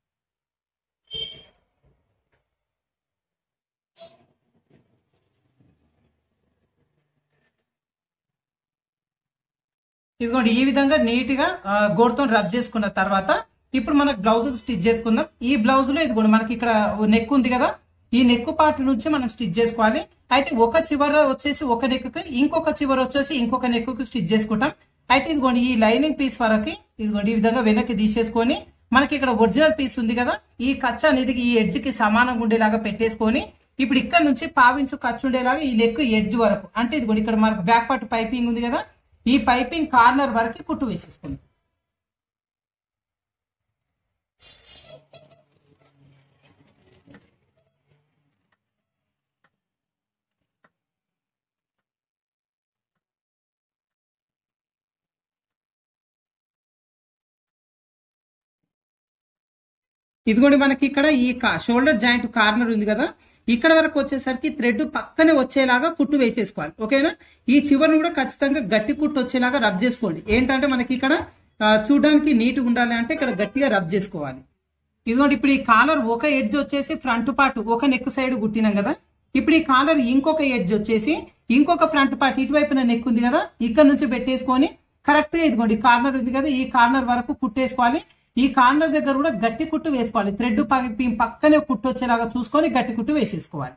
ఇదిగోండి ఈ విధంగా నీట్ గా గోడుతో రబ్ చేసుకున్న తర్వాత ఇప్పుడు మనకు బ్లౌజ్ స్టిచ్ చేసుకుందాం ఈ బ్లౌజ్ లో ఇదిగోండి మనకి ఇక్కడ నెక్ ఉంది కదా ఈ నెక్ పార్ట్ నుంచి మనం స్టిచ్ చేసుకోవాలి అయితే ఒక చివర వచ్చేసి ఒక నెక్ ఇంకొక చివర వచ్చేసి ఇంకొక నెక్ స్టిచ్ చేసుకుంటాం అయితే ఇదిగోండి ఈ లైనింగ్ పీస్ వరకు ఇదిగోండి ఈ విధంగా వెనక్కి తీసేసుకొని మనకి ఇక్కడ ఒరిజినల్ పీస్ ఉంది కదా ఈ ఖర్చు అనేది ఈ ఎడ్జ్ కి సమానంగా ఉండేలాగా పెట్టేసుకొని ఇప్పుడు ఇక్కడ నుంచి పావించు ఖర్చు ఉండేలాగా ఈ నెక్ ఎడ్జ్ వరకు అంటే ఇదిగోండి ఇక్కడ మనకు బ్యాక్ పార్ట్ పైపింగ్ ఉంది కదా ఈ పైపింగ్ కార్నర్ వరకు కుట్టు వేసేసుకోండి ఇదిగోండి మనకి ఇక్కడ ఈ షోల్డర్ జాయింట్ కార్నర్ ఉంది కదా ఇక్కడ వరకు వచ్చేసరికి థ్రెడ్ పక్కనే వచ్చేలాగా కుట్టు వేసేసుకోవాలి ఓకేనా ఈ చివరిని కూడా ఖచ్చితంగా గట్టి కుట్టు వచ్చేలాగా రబ్ చేసుకోండి ఏంటంటే మనకి ఇక్కడ ఆ, చూడడానికి నీట్గా ఉండాలి అంటే ఇక్కడ గట్టిగా రబ్ చేసుకోవాలి ఇదిగోండి ఇప్పుడు ఈ కాలర్ ఒక ఎడ్జ్ వచ్చేసి ఫ్రంట్ పార్ట్ ఒక నెక్ సైడ్ కుట్టినాం కదా ఇప్పుడు ఈ కాలర్ ఇంకొక ఎడ్జ్ వచ్చేసి ఇంకొక ఫ్రంట్ పార్ట్ ఇటువైపున నెక్ ఉంది కదా ఇక్కడ నుంచి పెట్టేసుకొని కరెక్ట్ గా ఇదిగోండి కార్నర్ ఉంది కదా ఈ కార్నర్ వరకు కుట్టేసుకోవాలి ఈ కార్నర్ దగ్గర కూడా గట్టి కుట్టు వేసుకోవాలి థ్రెడ్ పగి పక్కనే కుట్టు వచ్చేలాగా చూసుకొని గట్టి కుట్టు వేసేసుకోవాలి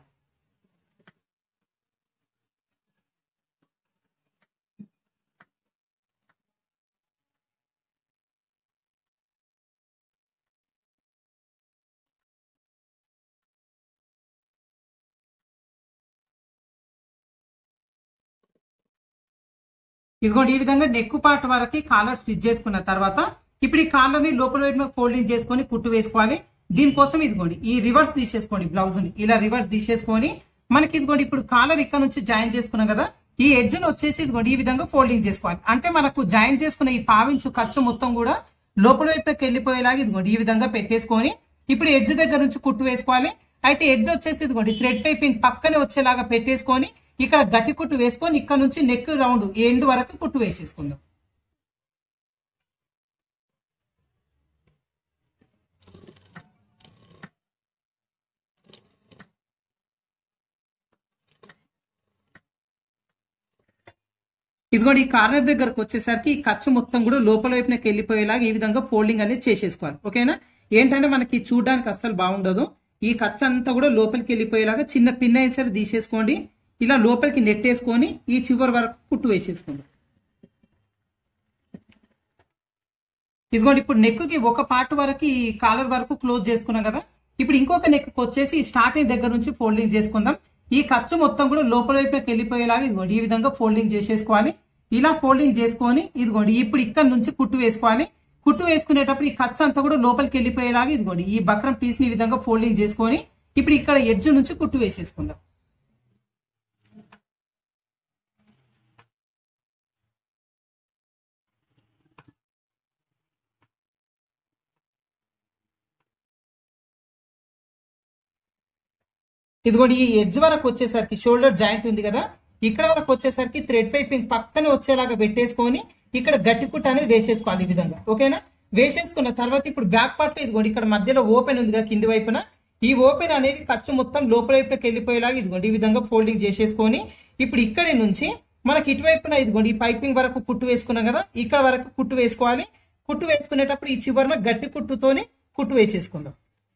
ఇదిగోండి ఈ విధంగా నెక్ పార్ట్ వరకు కాలర్ స్టిచ్ చేసుకున్న తర్వాత ఇప్పుడు ఈ కాలర్ ని లోపల వైపు ఫోల్డింగ్ చేసుకొని కుట్టు వేసుకోవాలి దీనికోసం ఇదిగోండి ఈ రివర్స్ తీసేసుకోండి బ్లౌజ్ ని ఇలా రివర్స్ తీసేసుకొని మనకి ఇదిగోండి ఇప్పుడు కాలర్ ఇక్కడ నుంచి జాయిన్ చేసుకున్నాం కదా ఈ ఎడ్జ్ ని వచ్చేసి ఇదిగోండి ఈ విధంగా ఫోల్డింగ్ చేసుకోవాలి అంటే మనకు జాయిన్ చేసుకున్న ఈ పావించు ఖర్చు మొత్తం కూడా లోపల వైపుకి వెళ్ళిపోయేలాగా ఇదిగోండి ఈ విధంగా పెట్టేసుకొని ఇప్పుడు ఎడ్జ్ దగ్గర నుంచి కుట్టు వేసుకోవాలి అయితే ఎడ్జ్ వచ్చేసి ఇదిగోండి థ్రెడ్ పైపింగ్ పక్కనే వచ్చేలాగా పెట్టేసుకొని ఇక్కడ గట్టి కుట్టు వేసుకొని ఇక్కడ నుంచి నెక్ రౌండ్ ఎండ్ వరకు కుట్టు వేసేసుకుందాం ఇదిగోండి ఈ కార్నర్ దగ్గరకు వచ్చేసరికి ఈ ఖర్చు మొత్తం కూడా లోపల వైపునకి వెళ్ళిపోయేలాగా ఈ విధంగా ఫోల్డింగ్ అనేది చేసేసుకోవాలి ఓకేనా ఏంటంటే మనకి చూడడానికి అస్సలు బాగుండదు ఈ ఖర్చు అంతా కూడా లోపలికి వెళ్ళిపోయేలాగా చిన్న పిన్ అయిన సరే తీసేసుకోండి ఇలా లోపలికి నెట్టేసుకొని ఈ చివరి వరకు కుట్టు వేసేసుకోండి ఇదిగోండి ఇప్పుడు నెక్ కి ఒక పార్ట్ వరకు ఈ కాలర్ వరకు క్లోజ్ చేసుకున్నాం కదా ఇప్పుడు ఇంకొక నెక్ వచ్చేసి స్టార్టింగ్ దగ్గర నుంచి ఫోల్డింగ్ చేసుకుందాం ఈ ఖర్చు మొత్తం కూడా లోపల వైపుకి వెళ్ళిపోయేలాగా ఇదిగోండి ఈ విధంగా ఫోల్డింగ్ చేసేసుకోవాలి ఇలా ఫోల్డింగ్ చేసుకొని ఇదిగోండి ఇప్పుడు ఇక్కడ నుంచి కుట్టు వేసుకోవాలి కుట్టు వేసుకునేటప్పుడు ఈ ఖర్చు అంతా కూడా లోపలికి వెళ్ళిపోయేలాగా ఇదిగోండి ఈ బక్రం పీస్ ని ఈ విధంగా ఫోల్డింగ్ చేసుకొని ఇప్పుడు ఇక్కడ ఎడ్జ్ నుంచి కుట్టు వేసేసుకుందాం ఇదిగోండి ఈ ఎడ్జ్ వరకు వచ్చేసరికి షోల్డర్ జాయింట్ ఉంది కదా ఇక్కడ వరకు వచ్చేసరికి థ్రెడ్ పైపింగ్ పక్కనే వచ్చేలాగా పెట్టేసుకొని ఇక్కడ గట్టి కుట్ట అనేది వేసేసుకోవాలి ఈ విధంగా ఓకేనా వేసేసుకున్న తర్వాత ఇప్పుడు బ్యాక్ పార్ట్ లో ఇదిగోండి ఇక్కడ మధ్యలో ఓపెన్ ఉంది కదా కింది వైపున ఈ ఓపెన్ అనేది ఖర్చు మొత్తం లోపల వైపుకి వెళ్ళిపోయేలాగా ఇదిగోండి ఈ విధంగా ఫోల్డింగ్ చేసేసుకొని ఇప్పుడు ఇక్కడి నుంచి మనకి ఇటువైపున ఇదిగోండి ఈ పైపింగ్ వరకు కుట్టు వేసుకున్నాం కదా ఇక్కడ వరకు కుట్టు వేసుకోవాలి కుట్టు వేసుకునేటప్పుడు ఈ చివరన గట్టి కుట్టుతోని కుట్టు వేసేసుకుందాం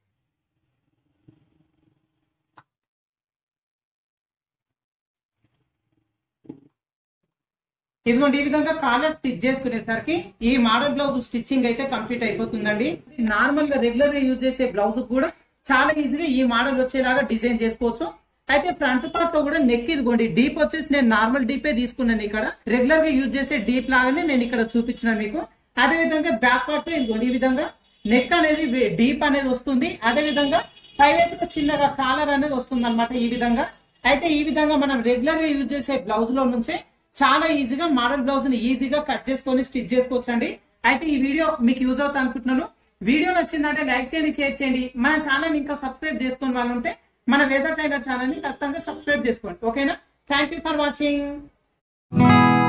ఇదిగోండి ఈ విధంగా కాలర్ స్టిచ్ చేసుకునేసరికి ఈ మోడల్ బ్లౌజ్ స్టిచ్చింగ్ అయితే కంప్లీట్ అయిపోతుందండి నార్మల్ గా రెగ్యులర్ గా యూజ్ చేసే బ్లౌజ్ కూడా చాలా ఈజీగా ఈ మోడల్ వచ్చేలాగా డిజైన్ చేసుకోవచ్చు అయితే ఫ్రంట్ పార్ట్ లో కూడా నెక్ ఇదిగోండి డీప్ వచ్చేసి నేను నార్మల్ డీపే తీసుకున్నాను ఇక్కడ రెగ్యులర్ గా యూజ్ చేసే డీప్ లాగానే నేను ఇక్కడ చూపించిన మీకు అదే విధంగా బ్యాక్ పార్ట్ లో ఇదిగోండి ఈ విధంగా నెక్ అనేది డీప్ అనేది వస్తుంది అదే విధంగా పై వైపున చిన్నగా కాలర్ అనేది వస్తుంది అనమాట ఈ విధంగా అయితే ఈ విధంగా మనం రెగ్యులర్ గా యూజ్ చేసే బ్లౌజ్ లో నుంచే చాలా ఈజీగా మోడల్ బ్లౌజ్ ని ఈజీగా కట్ చేసుకొని స్టిచ్ చేసుకోవచ్చు అండి అయితే ఈ వీడియో మీకు యూజ్ అవుతా అనుకుంటున్నాను వీడియో నచ్చిందంటే లైక్ చేయండి షేర్ చేయండి మన ఛానల్ ఇంకా సబ్స్క్రైబ్ చేసుకుని వాళ్ళు ఉంటే మన వేద టైలర్ ఛానల్ ని ఖచ్చితంగా సబ్స్క్రైబ్ చేసుకోండి ఓకేనా థ్యాంక్ యూ ఫర్ వాచింగ్